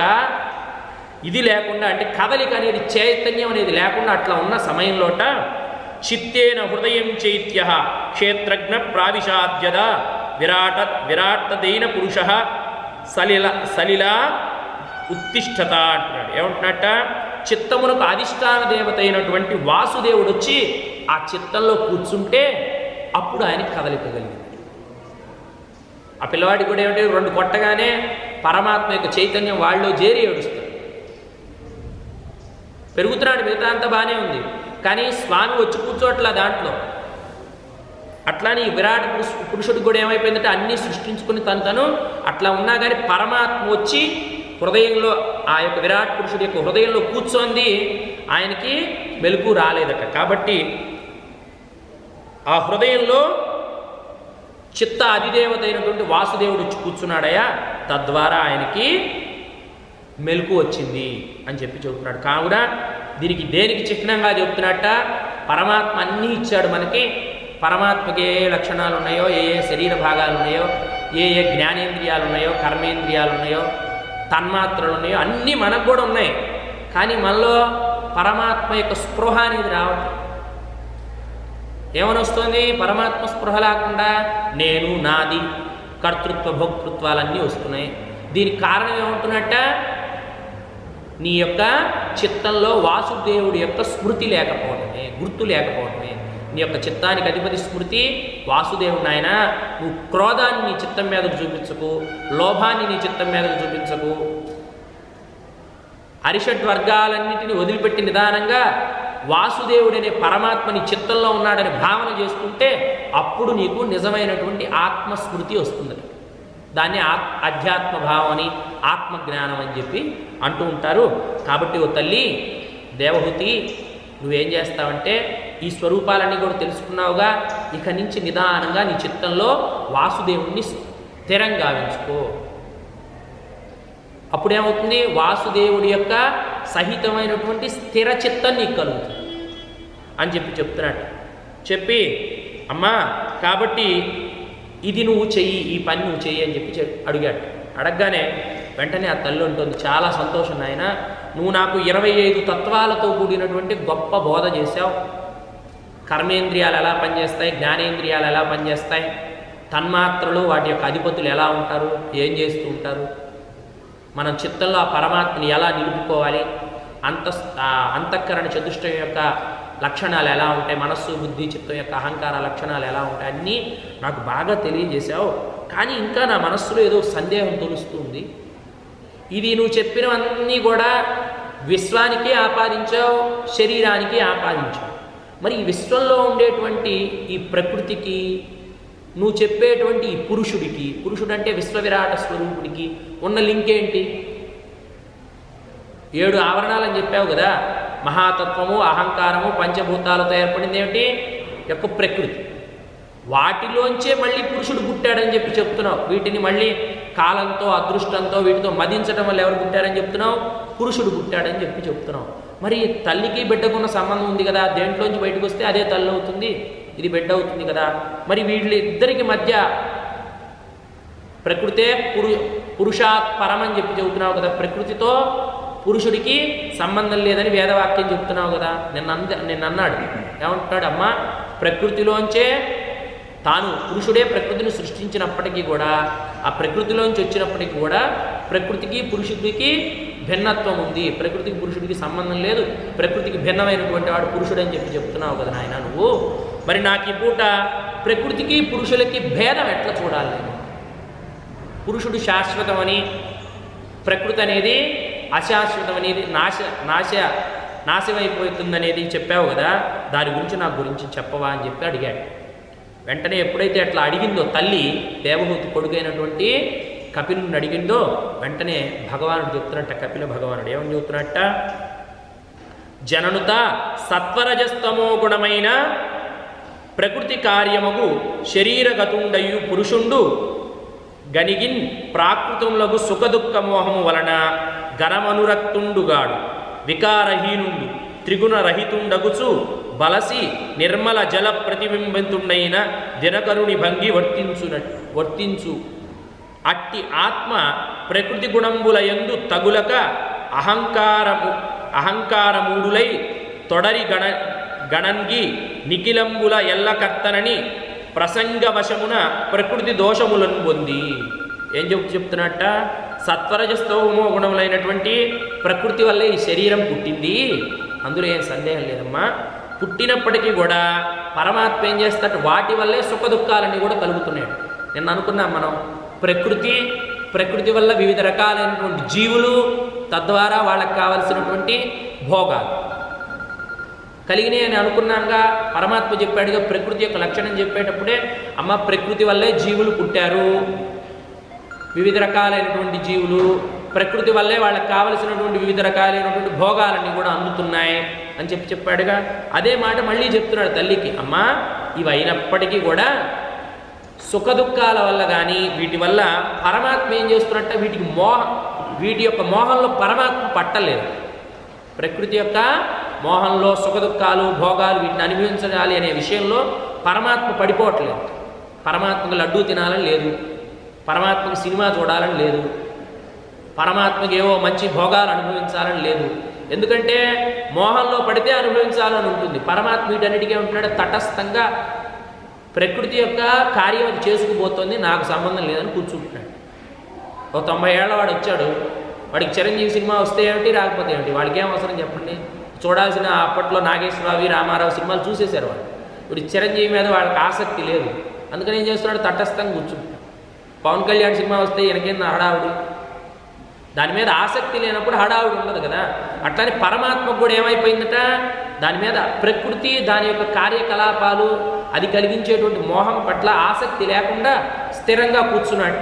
ఇది లేకుండా అంటే కదలిక అనేది చైతన్యం అనేది లేకుండా అట్లా ఉన్న సమయంలోట చిత్తేన హృదయం చైత్య క్షేత్రజ్ఞ ప్రావిశాద్యద విరాట విరాట్టదైన పురుష సలిల సలిల ఉత్తిష్టత అంటున్నాడు ఏమంటున్నట్ట చిత్తమునకు అధిష్టాన దేవత అయినటువంటి వాసుదేవుడు వచ్చి ఆ చిత్తంలో కూర్చుంటే అప్పుడు ఆయన కదలిక కలిగింది ఆ పిల్లవాడికి కూడా ఏమిటి రెండు కొట్టగానే పరమాత్మ యొక్క చైతన్యం వాళ్ళలో చేరి ఏడుస్తాడు పెరుగుతున్నాడు మిగతా అంతా బాగానే ఉంది కానీ స్వామి వచ్చి కూర్చోట్లా దాంట్లో అట్లానే ఈ విరాట్ పురుష పురుషుడికి కూడా ఏమైపోయిందంటే అన్నీ సృష్టించుకుని తను తను అట్లా ఉన్నా కానీ పరమాత్మ వచ్చి హృదయంలో ఆ యొక్క విరాట్ పురుషుడి యొక్క హృదయంలో కూర్చోంది ఆయనకి మెలకు రాలేదట కాబట్టి ఆ హృదయంలో చిత్త అధిదేవత అయినటువంటి వాసుదేవుడు వచ్చి కూర్చున్నాడయా తద్వారా ఆయనకి మెలకు వచ్చింది అని చెప్పి చెబుతున్నాడు కావున దీనికి దేనికి చిహ్నంగా చెబుతున్నట్ట పరమాత్మ అన్నీ ఇచ్చాడు మనకి పరమాత్మకి ఏ ఏ లక్షణాలు ఉన్నాయో ఏ ఏ శరీర భాగాలు ఉన్నాయో ఏ ఏ జ్ఞానేంద్రియాలు ఉన్నాయో కర్మేంద్రియాలు ఉన్నాయో తన్మాత్రలు ఉన్నాయో అన్నీ మనకు కూడా ఉన్నాయి కానీ మనలో పరమాత్మ యొక్క స్పృహ అనేది రావట్లేదు ఏమని వస్తుంది పరమాత్మ స్పృహ లేకుండా నేను నాది కర్తృత్వ భోక్తృత్వాలన్నీ వస్తున్నాయి దీనికి కారణం ఏమంటున్నట్ట నీ యొక్క చిత్తంలో వాసుదేవుడి యొక్క స్మృతి లేకపోవడమే గుర్తు లేకపోవడమే నీ యొక్క చిత్తానికి అధిపతి స్మృతి వాసుదేవుడు నాయన నువ్వు క్రోధాన్ని నీ చిత్తం మీదకు చూపించకు లోభాన్ని నీ చిత్తం మీదకు చూపించకు అరిషడ్ వర్గాలన్నిటిని వదిలిపెట్టి నిదానంగా వాసుదేవుడనే పరమాత్మని చిత్తంలో ఉన్నాడని భావన చేసుకుంటే అప్పుడు నీకు నిజమైనటువంటి ఆత్మస్మృతి వస్తుంది దాన్ని ఆత్ అధ్యాత్మ భావం అని ఆత్మజ్ఞానం అని చెప్పి అంటూ ఉంటారు కాబట్టి ఓ తల్లి దేవహూతి నువ్వేం చేస్తావంటే ఈ స్వరూపాలన్నీ కూడా తెలుసుకున్నావుగా ఇక నుంచి నిదానంగా నీ చిత్తంలో వాసుదేవుణ్ణి స్థిరంగా ఉంచుకో అప్పుడేమవుతుంది వాసుదేవుడి యొక్క సహితమైనటువంటి స్థిర చిత్తం నీకు కలుగుతుంది అని చెప్పి చెప్తున్నట్టు చెప్పి అమ్మా కాబట్టి ఇది నువ్వు చెయ్యి ఈ పని నువ్వు చెయ్యి అని చెప్పి చెప్ అడిగాడు అడగగానే వెంటనే ఆ తల్లి ఉంటుంది చాలా సంతోషం నాయన నువ్వు నాకు ఇరవై ఐదు తత్వాలతో కూడినటువంటి గొప్ప బోధ చేశావు కర్మేంద్రియాలు ఎలా పనిచేస్తాయి జ్ఞానేంద్రియాలు ఎలా పనిచేస్తాయి తన్మాత్రలు వాటి యొక్క అధిపతులు ఎలా ఉంటారు ఏం చేస్తూ ఉంటారు మనం చిత్తంలో ఆ పరమాత్మని ఎలా నిలుపుకోవాలి అంత అంతఃకరణ చతుష్టయం యొక్క లక్షణాలు ఎలా ఉంటాయి మనస్సు బుద్ధి చిత్తం యొక్క అహంకార లక్షణాలు ఎలా ఉంటాయి అన్నీ నాకు బాగా తెలియజేశావు కానీ ఇంకా నా మనస్సులో ఏదో సందేహం తొలుస్తుంది ఇది నువ్వు చెప్పినవన్నీ కూడా విశ్వానికి ఆపాదించావు శరీరానికి ఆపాదించావు మరి ఈ విశ్వంలో ఉండేటువంటి ఈ ప్రకృతికి నువ్వు చెప్పేటువంటి ఈ పురుషుడికి పురుషుడు అంటే విశ్వవిరాట స్వరూపుడికి ఉన్న లింక్ ఏంటి ఏడు ఆవరణాలని చెప్పావు కదా మహాతత్వము అహంకారము పంచభూతాలతో ఏర్పడింది ఏమిటి యొక్క ప్రకృతి వాటిలోంచే మళ్ళీ పురుషుడు పుట్టాడని చెప్పి చెప్తున్నావు వీటిని మళ్ళీ కాలంతో అదృష్టంతో వీటితో మదించడం వల్ల ఎవరు పుట్టారని చెప్తున్నావు పురుషుడు పుట్టాడని చెప్పి చెప్తున్నావు మరి తల్లికి బిడ్డకున్న సంబంధం ఉంది కదా దేంట్లోంచి బయటకు వస్తే అదే తల్లి అవుతుంది ఇది బిడ్డ అవుతుంది కదా మరి వీళ్ళిద్దరికి మధ్య ప్రకృతే పురు పురుషాత్ పరం అని చెప్పి చెబుతున్నావు కదా ప్రకృతితో పురుషుడికి సంబంధం లేదని వేదవాక్యం చెప్తున్నావు కదా నిన్న అంద నిన్న అన్నాడు ఏమంటున్నాడు అమ్మ ప్రకృతిలోంచే తాను పురుషుడే ప్రకృతిని సృష్టించినప్పటికీ కూడా ఆ ప్రకృతిలోంచి వచ్చినప్పటికీ కూడా ప్రకృతికి పురుషుడికి భిన్నత్వం ఉంది ప్రకృతికి పురుషుడికి సంబంధం లేదు ప్రకృతికి భిన్నమైనటువంటి వాడు పురుషుడు అని చెప్పి చెప్తున్నావు కదా నాయన నువ్వు మరి నాకు ఈ పూట ప్రకృతికి పురుషులకి భేదం ఎట్లా చూడాలి నేను పురుషుడు శాశ్వతమని ప్రకృతి అనేది అశాశ్వతం అనేది నాశ నాశ నాశమైపోతుందనేది చెప్పావు కదా దాని గురించి నా గురించి చెప్పవా అని చెప్పి అడిగాడు వెంటనే ఎప్పుడైతే అట్లా అడిగిందో తల్లి దేవహూతి కొడుకైనటువంటి కపిలుని అడిగిందో వెంటనే భగవానుడు చెప్తున్నట్ట కపిల భగవానుడు ఏమని చెప్తున్నట్ట జననుత సత్వరజస్తమో గుణమైన ప్రకృతి కార్యముగు శరీరగతుండయు పురుషుండు గనిగిన్ ప్రాకృతములకు సుఖదుఃఖ మోహము వలన గరమనురక్తుండుగాడు వికారహీనుండు త్రిగుణరహితుండగుచు బలసి నిర్మల జల ప్రతిబింబితుండైన దినకరుని భంగి వర్తించున వర్తించు అట్టి ఆత్మ ప్రకృతి గుణంబులయందు తగులక అహంకారము అహంకారమూడులై తొడరి గణ గణంగి నిఖిలంబుల ఎల్లకర్తనని ప్రసంగవశమున ప్రకృతి దోషములను పొంది ఏం చెప్ చెప్తున్నట్ట సత్వరజస్తోమో గుణములైనటువంటి ప్రకృతి వల్లే ఈ శరీరం పుట్టింది అందులో ఏం సందేహం లేదమ్మా పుట్టినప్పటికీ కూడా పరమాత్మ ఏం చేస్తాడు వాటి వల్లే సుఖ దుఃఖాలన్నీ కూడా కలుగుతున్నాయి నిన్న అనుకున్నాం మనం ప్రకృతి ప్రకృతి వల్ల వివిధ రకాలైనటువంటి జీవులు తద్వారా వాళ్ళకి కావలసినటువంటి భోగాలు కలిగినాయి అని అనుకున్నాగా పరమాత్మ చెప్పాడుగా ప్రకృతి యొక్క లక్షణం చెప్పేటప్పుడే అమ్మ ప్రకృతి వల్లే జీవులు పుట్టారు వివిధ రకాలైనటువంటి జీవులు ప్రకృతి వల్లే వాళ్ళకి కావలసినటువంటి వివిధ రకాలైనటువంటి భోగాలన్నీ కూడా అందుతున్నాయి అని చెప్పి చెప్పాడుగా అదే మాట మళ్ళీ చెప్తున్నాడు తల్లికి అమ్మా ఇవి అయినప్పటికీ కూడా సుఖదుఖాల వల్ల కానీ వీటి వల్ల పరమాత్మ ఏం చేస్తున్నట్ట వీటికి మోహ వీటి యొక్క మోహంలో పరమాత్మ పట్టలేదు ప్రకృతి యొక్క మోహంలో సుఖదుఖాలు భోగాలు వీటిని అనుభవించాలి అనే విషయంలో పరమాత్మ పడిపోవట్లేదు పరమాత్మకు లడ్డూ తినాలని లేదు పరమాత్మకు సినిమా చూడాలని లేదు పరమాత్మకి ఏవో మంచి భోగాలు అనుభవించాలని లేదు ఎందుకంటే మోహంలో పడితే అనుభవించాలని ఉంటుంది పరమాత్మ వీటన్నిటికీ ఉంటున్నాడు తటస్థంగా ప్రకృతి యొక్క కార్యం అది చేసుకుపోతుంది నాకు సంబంధం లేదని కూర్చుంటున్నాడు ఒక తొంభై ఏళ్ళ వాడు వచ్చాడు వాడికి చిరంజీవి సినిమా వస్తే ఏమిటి రాకపోతే ఏమిటి వాడికి ఏం అవసరం చెప్పండి చూడాల్సిన అప్పట్లో నాగేశ్వరరావు రామారావు సినిమాలు చూసేశారు వాళ్ళు ఇప్పుడు చిరంజీవి మీద వాళ్ళకి ఆసక్తి లేదు అందుకని ఏం చేస్తున్నాడు తటస్థంగా కూర్చుంటాడు పవన్ కళ్యాణ్ సినిమా వస్తే వెనకేం హడావుడి దాని మీద ఆసక్తి లేనప్పుడు హడావుడి ఉండదు కదా అట్లానే పరమాత్మకు కూడా ఏమైపోయిందట దాని మీద ప్రకృతి దాని యొక్క కార్యకలాపాలు అది కలిగించేటువంటి మోహం పట్ల ఆసక్తి లేకుండా స్థిరంగా కూర్చున్నట్ట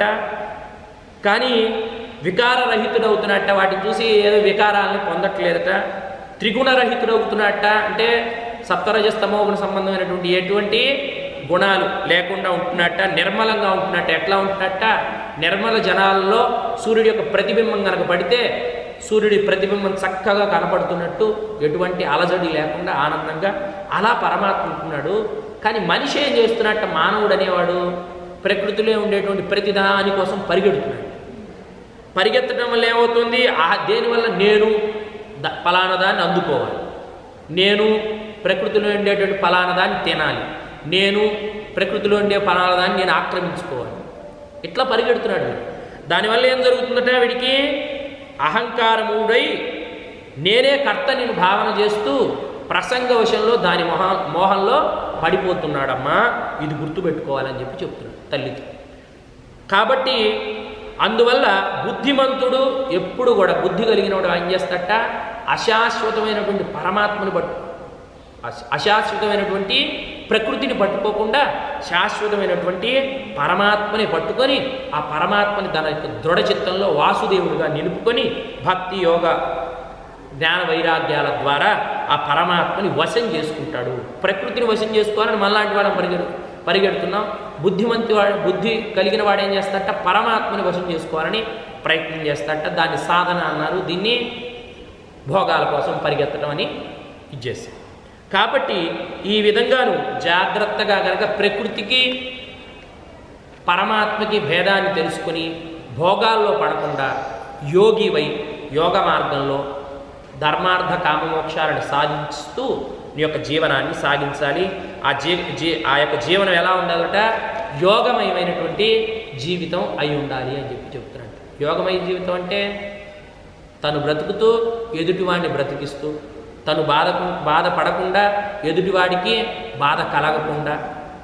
కానీ వికారరహితుడవుతున్నట్ట వాటిని చూసి ఏదో వికారాలని పొందట్లేదట త్రిగుణరహితుడవుతున్నట్ట అంటే సప్తరజస్తమోగుణ సంబంధమైనటువంటి ఎటువంటి గుణాలు లేకుండా ఉంటున్నట్ట నిర్మలంగా ఉంటున్నట్ట ఎట్లా ఉంటున్నట్ట నిర్మల జనాలలో సూర్యుడి యొక్క ప్రతిబింబం కనుక పడితే సూర్యుడి ప్రతిబింబం చక్కగా కనపడుతున్నట్టు ఎటువంటి అలజడి లేకుండా ఆనందంగా అలా పరమాత్మ ఉంటున్నాడు కానీ మనిషి ఏం చేస్తున్నట్ట మానవుడు అనేవాడు ప్రకృతిలో ఉండేటువంటి ప్రతి దాని కోసం పరిగెడుతున్నాడు పరిగెత్తడం వల్ల ఏమవుతుంది ఆ దేనివల్ల నేను ద ఫలానా దాన్ని అందుకోవాలి నేను ప్రకృతిలో ఉండేటువంటి ఫలానా దాన్ని తినాలి నేను ప్రకృతిలో ఉండే ఫలానా దాన్ని నేను ఆక్రమించుకోవాలి ఇట్లా పరిగెడుతున్నాడు వీడు. దానివల్ల ఏం జరుగుతుందట వీడికి అహంకారముడై నేనే కర్త నేను భావన చేస్తూ ప్రసంగ వశంలో దాని మొహ మోహంలో పడిపోతున్నాడమ్మా ఇది గుర్తుపెట్టుకోవాలని చెప్పి చెప్తున్నాడు తల్లికి కాబట్టి అందువల్ల బుద్ధిమంతుడు ఎప్పుడు కూడా బుద్ధి కలిగిన వాడు ఏం చేస్తట అశాశ్వతమైనటువంటి పరమాత్మని పట్టు అశ- అశాశ్వతమైనటువంటి ప్రకృతిని పట్టుకోకుండా శాశ్వతమైనటువంటి పరమాత్మని పట్టుకొని ఆ పరమాత్మని తన యొక్క దృఢ చిత్తంలో వాసుదేవుడిగా నిలుపుకొని భక్తి యోగ జ్ఞాన వైరాగ్యాల ద్వారా ఆ పరమాత్మని వశం చేసుకుంటాడు ప్రకృతిని వశం చేసుకోవాలని మనలాంటి వాళ్ళని పరిగెడు పరిగెడుతున్నాం బుద్ధిమంతి వాడు బుద్ధి కలిగిన వాడు ఏం చేస్తాడట పరమాత్మని వశం చేసుకోవాలని ప్రయత్నం చేస్తాడట దాన్ని సాధన అన్నారు దీన్ని భోగాల కోసం పరిగెత్తడం అని ఇచ్చేసాం కాబట్టి ఈ విధంగాను జాగ్రత్తగా గనక ప్రకృతికి పరమాత్మకి భేదాన్ని తెలుసుకొని భోగాల్లో పడకుండా యోగివై యోగ మార్గంలో ధర్మార్థ కామమోక్షాలను సాధిస్తూ నీ యొక్క జీవనాన్ని సాగించాలి ఆ జీ జీ ఆ యొక్క జీవనం ఎలా ఉండాలట యోగమయమైనటువంటి జీవితం అయి ఉండాలి అని చెప్పి చెప్తున్నాడు యోగమయ జీవితం అంటే తను బ్రతుకుతూ ఎదుటివాడిని బ్రతికిస్తూ తను బాధ బాధపడకుండా ఎదుటివాడికి బాధ కలగకుండా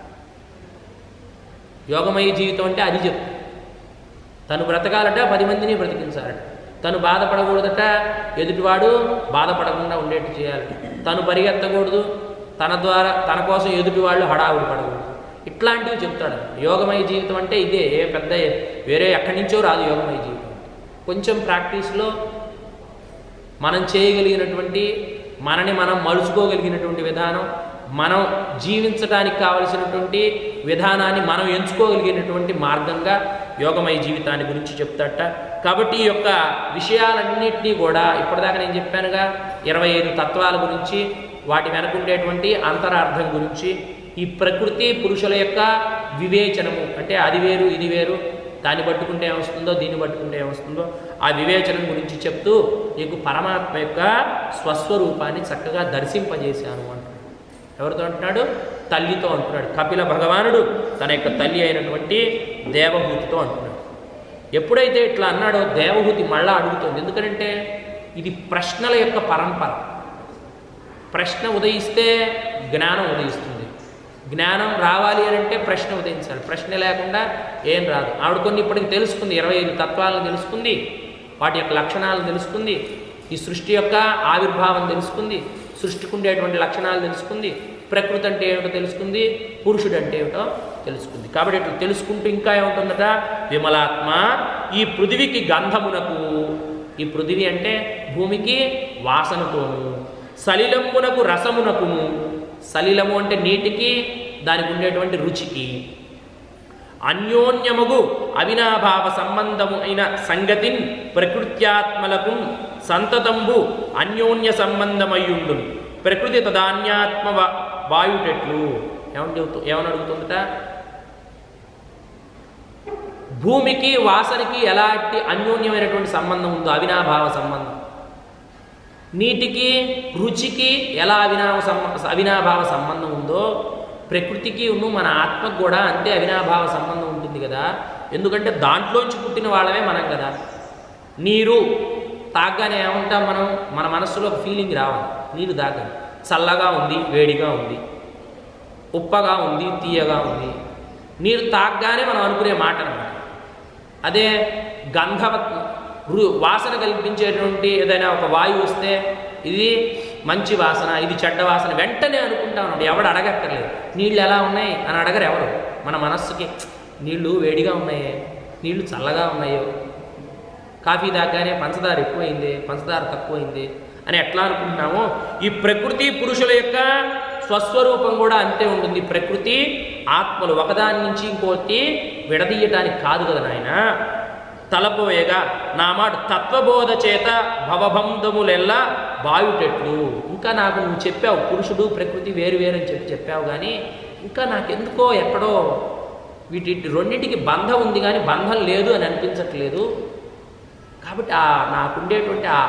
యోగమయ జీవితం అంటే అది చెప్తుంది తను బ్రతకాలట పది మందిని బ్రతికించాలట తను బాధపడకూడదట ఎదుటివాడు బాధపడకుండా ఉండేట్టు చేయాలి తను పరిగెత్తకూడదు తన ద్వారా తన కోసం ఎదుటివాళ్ళు హడావుడి పడకూడదు ఇట్లాంటివి చెప్తాడు యోగమయ జీవితం అంటే ఇదే ఏ పెద్ద వేరే ఎక్కడి నుంచో రాదు యోగమయ జీవితం కొంచెం ప్రాక్టీస్లో మనం చేయగలిగినటువంటి మనని మనం మలుచుకోగలిగినటువంటి విధానం మనం జీవించడానికి కావలసినటువంటి విధానాన్ని మనం ఎంచుకోగలిగినటువంటి మార్గంగా యోగమయ జీవితాన్ని గురించి చెప్తాట కాబట్టి ఈ యొక్క విషయాలన్నింటినీ కూడా ఇప్పటిదాకా నేను చెప్పానుగా ఇరవై ఐదు తత్వాల గురించి వాటి వెనక ఉండేటువంటి అంతరార్థం గురించి ఈ ప్రకృతి పురుషుల యొక్క వివేచనము అంటే అది వేరు ఇది వేరు దాన్ని పట్టుకుంటే ఏమొస్తుందో దీన్ని పట్టుకుంటే ఏమొస్తుందో ఆ వివేచనం గురించి చెప్తూ నీకు పరమాత్మ యొక్క స్వస్వరూపాన్ని చక్కగా దర్శింపజేశాను అంటున్నాడు ఎవరితో అంటున్నాడు తల్లితో అంటున్నాడు కపిల భగవానుడు తన యొక్క తల్లి అయినటువంటి దేవహూతితో అంటున్నాడు ఎప్పుడైతే ఇట్లా అన్నాడో దేవహూతి మళ్ళా అడుగుతుంది ఎందుకంటే ఇది ప్రశ్నల యొక్క పరంపర ప్రశ్న ఉదయిస్తే జ్ఞానం ఉదయిస్తుంది జ్ఞానం రావాలి అని అంటే ప్రశ్న ఉదయించాలి ప్రశ్న లేకుండా ఏం రాదు ఆవిడ కొన్ని ఇప్పటికి తెలుసుకుంది ఇరవై ఐదు తత్వాలను తెలుసుకుంది వాటి యొక్క లక్షణాలను తెలుసుకుంది ఈ సృష్టి యొక్క ఆవిర్భావం తెలుసుకుంది సృష్టికి ఉండేటువంటి లక్షణాలు తెలుసుకుంది ప్రకృతి అంటే ఏమిటో తెలుసుకుంది పురుషుడు అంటే ఏమిటో తెలుసుకుంది కాబట్టి ఇట్లా తెలుసుకుంటూ ఇంకా ఏముంటుందట విమలాత్మ ఈ పృథివికి గంధమునకు ఈ పృథివి అంటే భూమికి వాసనతోను సలిలంబునకు రసమునకును సలిలము అంటే నీటికి దానికి ఉండేటువంటి రుచికి అన్యోన్యముగు అవినాభావ సంబంధము అయిన సంగతిన్ ప్రకృత్యాత్మలకు సంతతంబు అన్యోన్య సంబంధమయ్యుండు ప్రకృతి తదాన్యాత్మ వా- వాయుటెట్లు ఏమని చెబుతూ ఏమని అడుగుతుందట భూమికి వాసనకి ఎలాంటి అన్యోన్యమైనటువంటి సంబంధం ఉందో అవినాభావ సంబంధం నీటికి రుచికి ఎలా అవినాభ సంబ అవినాభావ సంబంధం ఉందో ప్రకృతికి ఉన్ను మన ఆత్మకు కూడా అంతే అవినాభావ సంబంధం ఉంటుంది కదా ఎందుకంటే దాంట్లోంచి పుట్టిన వాళ్ళమే మనం కదా నీరు తాగ్గానే ఏమంటాం మనం మన మనస్సులో ఒక ఫీలింగ్ రావాలి నీరు తాగ్గానే చల్లగా ఉంది వేడిగా ఉంది ఉప్పగా ఉంది తీయగా ఉంది నీరు తాగ్గానే మనం అనుకునే మాట అనమాట అదే గంధవ రు- వాసన కల్పించేటువంటి ఏదైనా ఒక వాయువు వస్తే ఇది మంచి వాసన ఇది చెడ్డ వాసన వెంటనే అనుకుంటా ఉన్నాడు ఎవడు అడగక్కర్లేదు నీళ్ళు ఎలా ఉన్నాయి అని అడగరు ఎవరు మన మనస్సుకి నీళ్లు వేడిగా ఉన్నాయే నీళ్లు చల్లగా ఉన్నాయో కాఫీ దాకానే పంచదార ఎక్కువైంది పంచదార తక్కువైంది అని ఎట్లా అనుకుంటున్నామో ఈ ప్రకృతి పురుషుల యొక్క స్వస్వరూపం కూడా అంతే ఉంటుంది ప్రకృతి ఆత్మలు ఒకదాని నుంచి ఇంకోటి విడదీయటానికి కాదు కదా నాయన తలపోయేగా నా మాట తత్వబోధ చేత భవబంధములెల్లా బాయుటెట్లు ఇంకా నాకు నువ్వు చెప్పావు పురుషుడు ప్రకృతి వేరు వేరు అని చెప్పి చెప్పావు కానీ ఇంకా నాకెందుకో ఎక్కడో వీటి రెండింటికి బంధం ఉంది కానీ బంధం లేదు అని అనిపించట్లేదు కాబట్టి ఆ నాకుండేటువంటి ఆ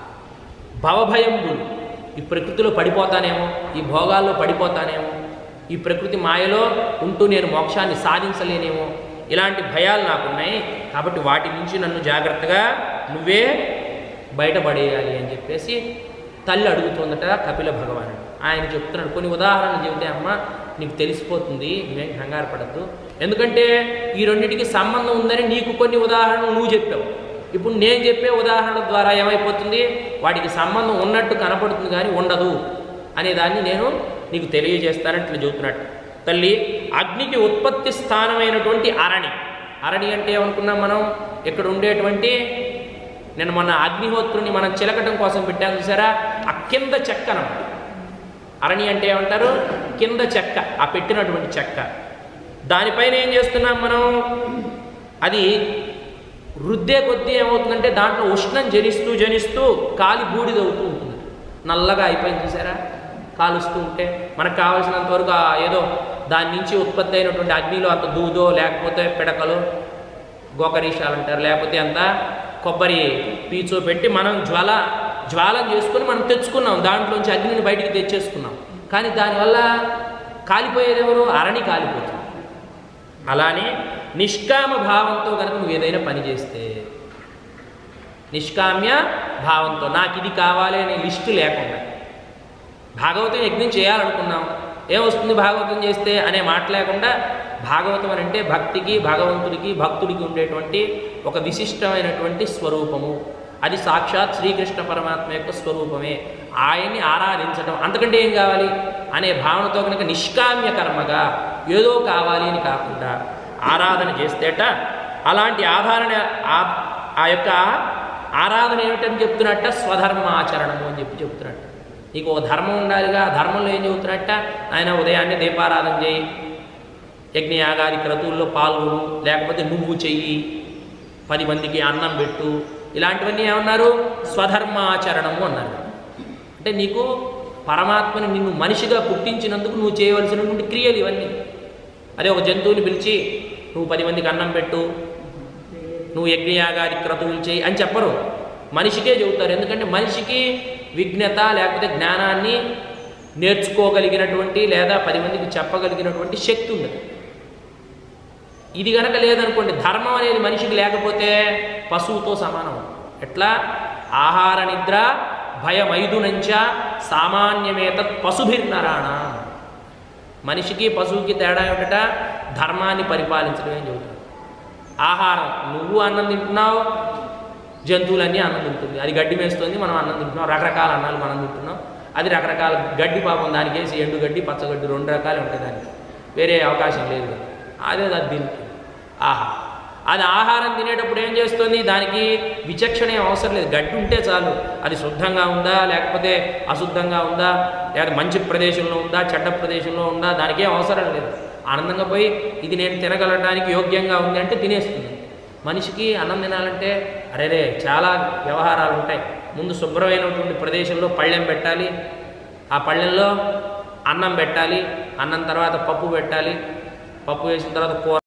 భవభయంబులు ఈ ప్రకృతిలో పడిపోతానేమో ఈ భోగాల్లో పడిపోతానేమో ఈ ప్రకృతి మాయలో ఉంటూ నేను మోక్షాన్ని సాధించలేనేమో ఇలాంటి భయాలు నాకున్నాయి కాబట్టి వాటి నుంచి నన్ను జాగ్రత్తగా నువ్వే బయటపడేయాలి అని చెప్పేసి తల్లి అడుగుతుందట కపిల భగవానుడు ఆయన చెప్తున్నాడు కొన్ని ఉదాహరణలు చెబితే అమ్మ నీకు తెలిసిపోతుంది నువ్వేం కంగారు పడద్దు ఎందుకంటే ఈ రెండింటికి సంబంధం ఉందని నీకు కొన్ని ఉదాహరణలు నువ్వు చెప్పావు ఇప్పుడు నేను చెప్పే ఉదాహరణల ద్వారా ఏమైపోతుంది వాటికి సంబంధం ఉన్నట్టు కనపడుతుంది కానీ ఉండదు అనే దాన్ని నేను నీకు తెలియజేస్తానని ఇట్లా చెబుతున్నట్టు తల్లి అగ్నికి ఉత్పత్తి స్థానమైనటువంటి అరణి అరణి అంటే ఏమనుకున్నాం మనం ఇక్కడ ఉండేటువంటి నేను మన అగ్నిహోత్రుని మనం చిలకటం కోసం పెట్టాను చూసారా ఆ కింద చెక్కనం అరణి అంటే ఏమంటారు కింద చెక్క ఆ పెట్టినటువంటి చెక్క దానిపైన ఏం చేస్తున్నాం మనం అది రుద్దే కొద్దీ ఏమవుతుందంటే దాంట్లో ఉష్ణం జనిస్తూ జనిస్తూ కాలి బూడిదవుతూ ఉంటుంది నల్లగా అయిపోయింది చూసారా కాలుస్తూ ఉంటే మనకు కావాల్సినంత వరకు ఆ ఏదో దాని నుంచి ఉత్పత్తి అయినటువంటి అగ్నిలో అంత దూదో లేకపోతే పిడకలు గోకరీషాలు అంటారు లేకపోతే అంత కొబ్బరి పీచో పెట్టి మనం జ్వాల జ్వాలం చేసుకొని మనం తెచ్చుకున్నాం దాంట్లోంచి అగ్నిని బయటికి తెచ్చేసుకున్నాం కానీ దానివల్ల కాలిపోయేది ఎవరు అరణి కాలిపోతుంది అలానే నిష్కామ భావంతో కనుక నువ్వు ఏదైనా పని చేస్తే నిష్కామ్య భావంతో నాకు ఇది కావాలి అనే లిస్టు లేకుండా భాగవతం యజ్ఞం చేయాలనుకున్నాం ఏమొస్తుంది భాగవతం చేస్తే అనే మాట లేకుండా భాగవతం అని అంటే భక్తికి భగవంతుడికి భక్తుడికి ఉండేటువంటి ఒక విశిష్టమైనటువంటి స్వరూపము అది సాక్షాత్ శ్రీకృష్ణ పరమాత్మ యొక్క స్వరూపమే ఆయన్ని ఆరాధించడం అంతకంటే ఏం కావాలి అనే భావనతో కనుక నిష్కామ్య కర్మగా ఏదో కావాలి అని కాకుండా ఆరాధన చేస్తేట అలాంటి ఆధారణ ఆ- ఆ యొక్క ఆరాధన ఏమిటని చెప్తున్నట్ట స్వధర్మాచరణము అని చెప్పి చెప్తున్నట్ట నీకు ఒక ధర్మం ఉండాలిగా ఆ ధర్మంలో ఏం చెబుతున్నట్ట ఆయన ఉదయాన్నే దీపారాధన చేయి యజ్ఞయాగాది క్రతువుల్లో పాల్గొను లేకపోతే నువ్వు చెయ్యి పది మందికి అన్నం పెట్టు ఇలాంటివన్నీ ఏమన్నారు స్వధర్మాచరణము అన్నారు అంటే నీకు పరమాత్మని నిన్ను మనిషిగా పుట్టించినందుకు నువ్వు చేయవలసినటువంటి క్రియలు ఇవన్నీ అదే ఒక జంతువుని పిలిచి నువ్వు పది మందికి అన్నం పెట్టు నువ్వు యజ్ఞయాగాది క్రతువులు చేయి అని చెప్పరు మనిషికే చెబుతారు ఎందుకంటే మనిషికి విజ్ఞత లేకపోతే జ్ఞానాన్ని నేర్చుకోగలిగినటువంటి లేదా పది మందికి చెప్పగలిగినటువంటి శక్తి ఉంది ఇది గనక లేదనుకోండి ధర్మం అనేది మనిషికి లేకపోతే పశువుతో సమానం ఎట్లా ఆహార నిద్ర భయమైదునంచ సామాన్యమేతత్ పశుభిర్నరాణ మనిషికి పశువుకి తేడా ఏమిటట ధర్మాన్ని పరిపాలించడమే చెబుతాడు ఆహారం నువ్వు అన్నం తింటున్నావు జంతువులన్నీ అన్నం తింటుంది అది గడ్డి మేస్తుంది మనం అన్నం తింటున్నాం రకరకాల అన్నాలు మనం తింటున్నాం అది రకరకాల గడ్డి పాపం దానికి వేసి ఎండు గడ్డి పచ్చగడ్డి రెండు రకాలు ఉంటాయి దానికి వేరే అవకాశం లేదు కదా. అదే అది తింటుంది ఆహా అది ఆహారం తినేటప్పుడు ఏం చేస్తుంది దానికి విచక్షణ ఏం అవసరం లేదు గడ్డి ఉంటే చాలు అది శుద్ధంగా ఉందా లేకపోతే అశుద్ధంగా ఉందా లేకపోతే మంచి ప్రదేశంలో ఉందా చెడ్డ ప్రదేశంలో ఉందా దానికి ఏం అవసరం లేదు ఆనందంగా పోయి ఇది నేను తినగలడానికి యోగ్యంగా ఉంది అంటే తినేస్తుంది మనిషికి అన్నం తినాలంటే అరేరే చాలా వ్యవహారాలు ఉంటాయి ముందు శుభ్రమైనటువంటి ప్రదేశంలో పళ్ళెం పెట్టాలి ఆ పళ్ళెంలో అన్నం పెట్టాలి అన్నం తర్వాత పప్పు పెట్టాలి పప్పు వేసిన తర్వాత కూర